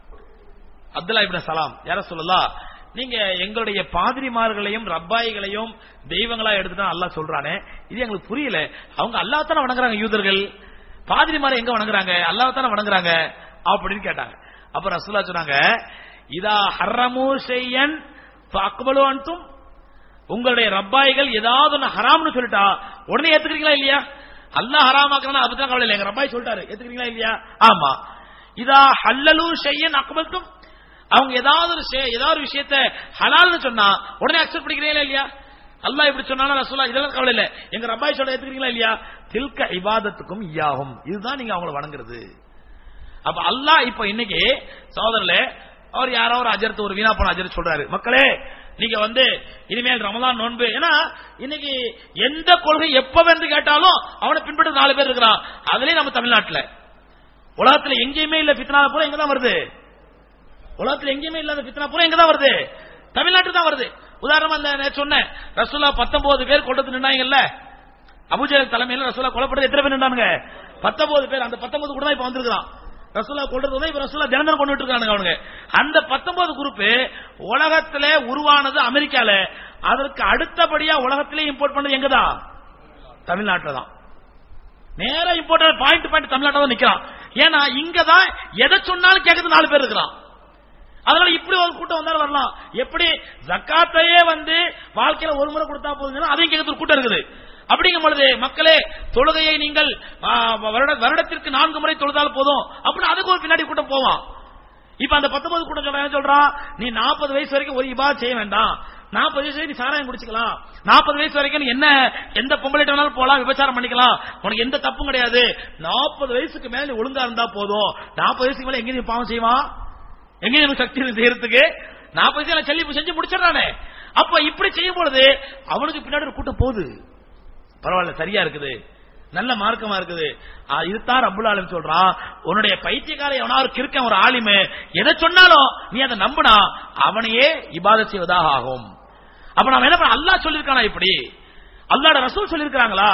அப்துல்லா இப்னு சலாம் யார சொல்லலாம் நீங்க எங்களுடைய பாதிரிமார்களையும் ரப்பாய்களையும் தெய்வங்களா எடுத்துட்டா அல்லாஹ் சொல்றானே இது எங்களுக்கு புரியல அவங்க அல்லாஹ் தானே வணங்குறாங்க யூதர்கள் பாதிரிமாரை எங்க வணங்குறாங்க அல்லாஹ் தானே வணங்குறாங்க அப்படின்னு கேட்டாங்க அப்ப ரசூல்லா சொன்னாங்க இதா ஹர்ரமு ஷையன் அக்பலு அன்தும் உங்களுடைய ரப்பாய்கள் ஏதாவது ஒண்ணு ஹராம்னு சொல்லிட்டா உடனே ஏத்துக்கிறீங்களா இல்லையா அல்லாஹ் ஹராமாக்குறா அதை தான் கவலை இல்லை எங்க ரப்பாய் சொல்லிட்டாரு ஏத்துக்கிறீங்களா இல்லையா ஆமா இதா ஹல்லலு ஷையன் அக்பல்தும் அவங்க ஏதாவது ஒரு ஷே- ஏதாவது ஒரு விஷயத்த ஹலால்னு சொன்னா உடனே அக்செப்ட் பண்ணிக்கிறீங்களா இல்லையா அல்லாஹ் இப்படி சொன்னாலும் ரசூலா இதெல்லாம் கவலை இல்ல எங்க ரப்பாய் சொல்ல ஏத்துக்கிறீங்களா இல்லையா தில்க இபாதத்துக்கும் இயாகும் இதுதான் நீங்க அவங்கள வணங்குறது அப்ப அல்லாஹ் இப்ப இன்னைக்கு சகோதரர்களே அவர் யாரோ ஒரு அஜரத்து ஒரு வீணா போன அஜரத் சொல்றாரு மக்களே நீங்க வந்து இனிமேல் ரமலான் நோன்பு ஏன்னா இன்னைக்கு எந்த கொள்கை எப்ப வந்து கேட்டாலும் அவனை பின்பற்ற நாலு பேர் இருக்கிறான் அதுலயும் நம்ம தமிழ்நாட்டுல உலகத்துல எங்கேயுமே இல்ல பித்னா பூரா எங்க தான் வருது உலகத்துல எங்கேயுமே இல்லாத பித்னா பூரா எங்க தான் வருது தமிழ்நாட்டுல தான் வருது உதாரணமா இந்த நேத்து சொன்னேன் ரசூல்லா 19 பேர் கொண்டது நின்னாங்கல்ல அபுஜல் தலைமையில் ரசூலா கொல்லப்பட்டது எத்தனை பேர் நின்றானுங்க பத்தொன்பது பேர் அந்த பத்தொன்பது கூட தான் இப்ப வந்திருக்கான் ரசூலா கொள்றது வந்து இப்ப ரசூலா தினம் கொண்டு இருக்கானுங்க அவனுங்க அந்த பத்தொன்பது குரூப் உலகத்திலே உருவானது அமெரிக்கால அதற்கு அடுத்தபடியா உலகத்திலே இம்போர்ட் பண்ணது எங்கதான் தமிழ்நாட்டில் தான் நேரா இம்போர்ட் பாயிண்ட் பாயிண்ட் தமிழ்நாட்டில் தான் நிக்கிறான் ஏன்னா இங்க தான் எதை சொன்னாலும் கேட்கறது நாலு பேர் இருக்கிறான் அதனால இப்படி ஒரு கூட்டம் வந்தாலும் வரலாம் எப்படி ஜக்காத்தையே வந்து வாழ்க்கையில ஒரு முறை கொடுத்தா போதும் அதையும் கேட்கறது ஒரு கூட்டம் இருக்குது அப்படிங்கும் பொழுது மக்களே தொழுகையை நீங்கள் ஆ, வருட- வருடத்திற்கு நான்கு முறை தொழுதால் போதும் அப்படின்னு அதுக்கு ஒரு பின்னாடி கூட்டம் போவான் இப்ப அந்த பத்தொன்பது கூட்டம் சொல்றான் என்ன சொல்றான் நீ நாற்பது வயசு வரைக்கும் ஒரு இபா செய்ய வேண்டாம் நாற்பது வயசு வரைக்கும் நீ சாராயம் குடிச்சுக்கலாம் நாற்பது வயசு வரைக்கும் நீ என்ன எந்த பொம்பளைட்ட வேணாலும் போலாம் விபச்சாரம் பண்ணிக்கலாம் உனக்கு எந்த தப்பும் கிடையாது நாற்பது வயசுக்கு மேல நீ ஒழுங்கா இருந்தா போதும் நாற்பது வயசுக்கு மேல எங்க நீ பாவம் செய்வான் எங்க நீ சக்தி இருக்கு செய்யறதுக்கு நாற்பது வயசுல சொல்லி இப்ப செஞ்சு முடிச்சிடறானே அப்ப இப்படி செய்யும் பொழுது அவனுக்கு பின்னாடி ஒரு கூட்டம் போகுது பரவாயில்ல சரியா இருக்குது நல்ல மார்க்கமா இருக்குது ஆ, இதுதான் ரப்புல் ஆலம் சொல்றான் உன்னுடைய பைத்தியக்கார எவனாவது கிறுக்கன் ஒரு ஆலிமு எதை சொன்னாலும் நீ அதை நம்பினா அவனையே இபாதத் செய்வதாக ஆகும் அப்ப நாம என்ன பண்ண அல்லாஹ் சொல்லிருக்கானா இப்படி அல்லாஹ்ட ரசூல் சொல்லிருக்காங்களா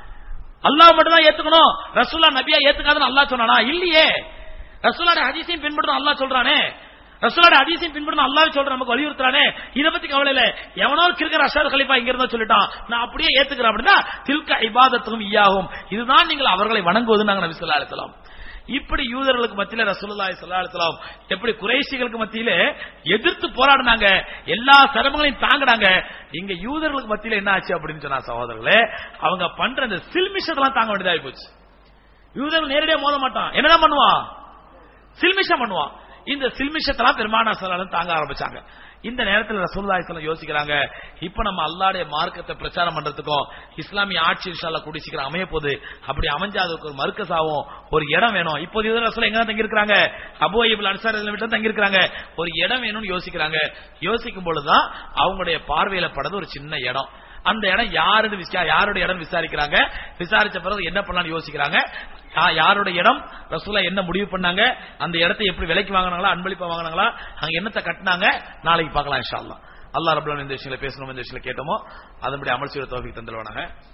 அல்லாஹ் மட்டும் தான் ஏத்துக்கணும் ரசூல்லா நபியா ஏத்துக்காதுன்னு அல்லாஹ் சொன்னானா இல்லையே ரசூலோட ஹதீஸையும் பின்பற்றணும் அல்லாஹ் சொல்றானே ரசூலோட ஹதீஸையும் பின்பற்றணும் அல்லாஹ் சொல்ற நமக்கு வலியுறுத்துறானே இத பத்தி கவலை இல்ல எவனோ கிருக்கிற அஷர் கலிஃபா இங்க இருந்தா சொல்லிட்டான் நான் அப்படியே ஏத்துக்கிறேன் அப்படின்னா தில்க இபாதத்தும் ஈயாகும் இதுதான் நீங்கள் அவர்களை வணங்குவது நாங்க நபி ஸல்லல்லாஹு அலைஹி வஸல்லம் இப்படி யூதர்களுக்கு மத்தியில ரசூலுல்லாஹி ஸல்லல்லாஹு அலைஹி வஸல்லம் எப்படி குறைஷிகளுக்கு மத்தியில எதிர்த்து போராடினாங்க எல்லா சிரமங்களையும் தாங்கினாங்க இங்க யூதர்களுக்கு மத்தியில என்ன ஆச்சு அப்படின்னு சொன்னா சகோதரர்களே அவங்க பண்ற இந்த சில்மிஷத்தெல்லாம் தாங்க வேண்டியதாகி போச்சு யூதர்கள் நேரடியா மோத மாட்டான் என்னதான் பண்ணுவான் சில்மிஷம் பண்ணுவான் இந்த சில்மிஷத்தெல்லாம் பெருமானா சலாலும் தாங்க ஆரம்பிச்சாங்க இந்த நேரத்தில் ரசூலுல்லாஹி ஸல்லல்லாஹு யோசிக்கிறாங்க இப்ப நம்ம அல்லாஹ்வுடைய மார்க்கத்தை பிரச்சாரம் பண்றதுக்கும் இஸ்லாமிய ஆட்சி இன்ஷால்லா கூடி சீக்கிரம் அமைய போகுது அப்படி அமைஞ்சா அதுக்கு ஒரு மர்க்கஸாவும் ஒரு இடம் வேணும் இப்போ இது ரசூல் எங்க தங்கி இருக்காங்க அபு அய்யப் அன்சார் வீட்டுல தங்கி இருக்காங்க ஒரு இடம் வேணும்னு யோசிக்கிறாங்க யோசிக்கும் பொழுதுதான் அவங்களுடைய பார்வையில படுறது ஒரு சின்ன இடம் அந்த இடம் யாருன்னு விசா- யாருடைய இடம் விசாரிக்கிறாங்க விசாரிச்ச பிறகு என்ன பண்ணலாம்னு யோசிக்கிறாங்க யா- யாருடைய இடம் ரசூலா என்ன முடிவு பண்ணாங்க அந்த இடத்தை எப்படி விலைக்கு வாங்கினாங்களா அன்பளிப்பா வாங்கினாங்களா அங்க என்னத்தை கட்டினாங்க நாளைக்கு பார்க்கலாம் இன்ஷா அல்லாஹ் அல்லாஹ் ரபுல்லான் இந்த விஷயங்களை பேசணும் இந்த விஷயங்களை கேட்டோமோ அதன்படி அமல் செய்ய தோஃபிக் தந்துடுவானாங்க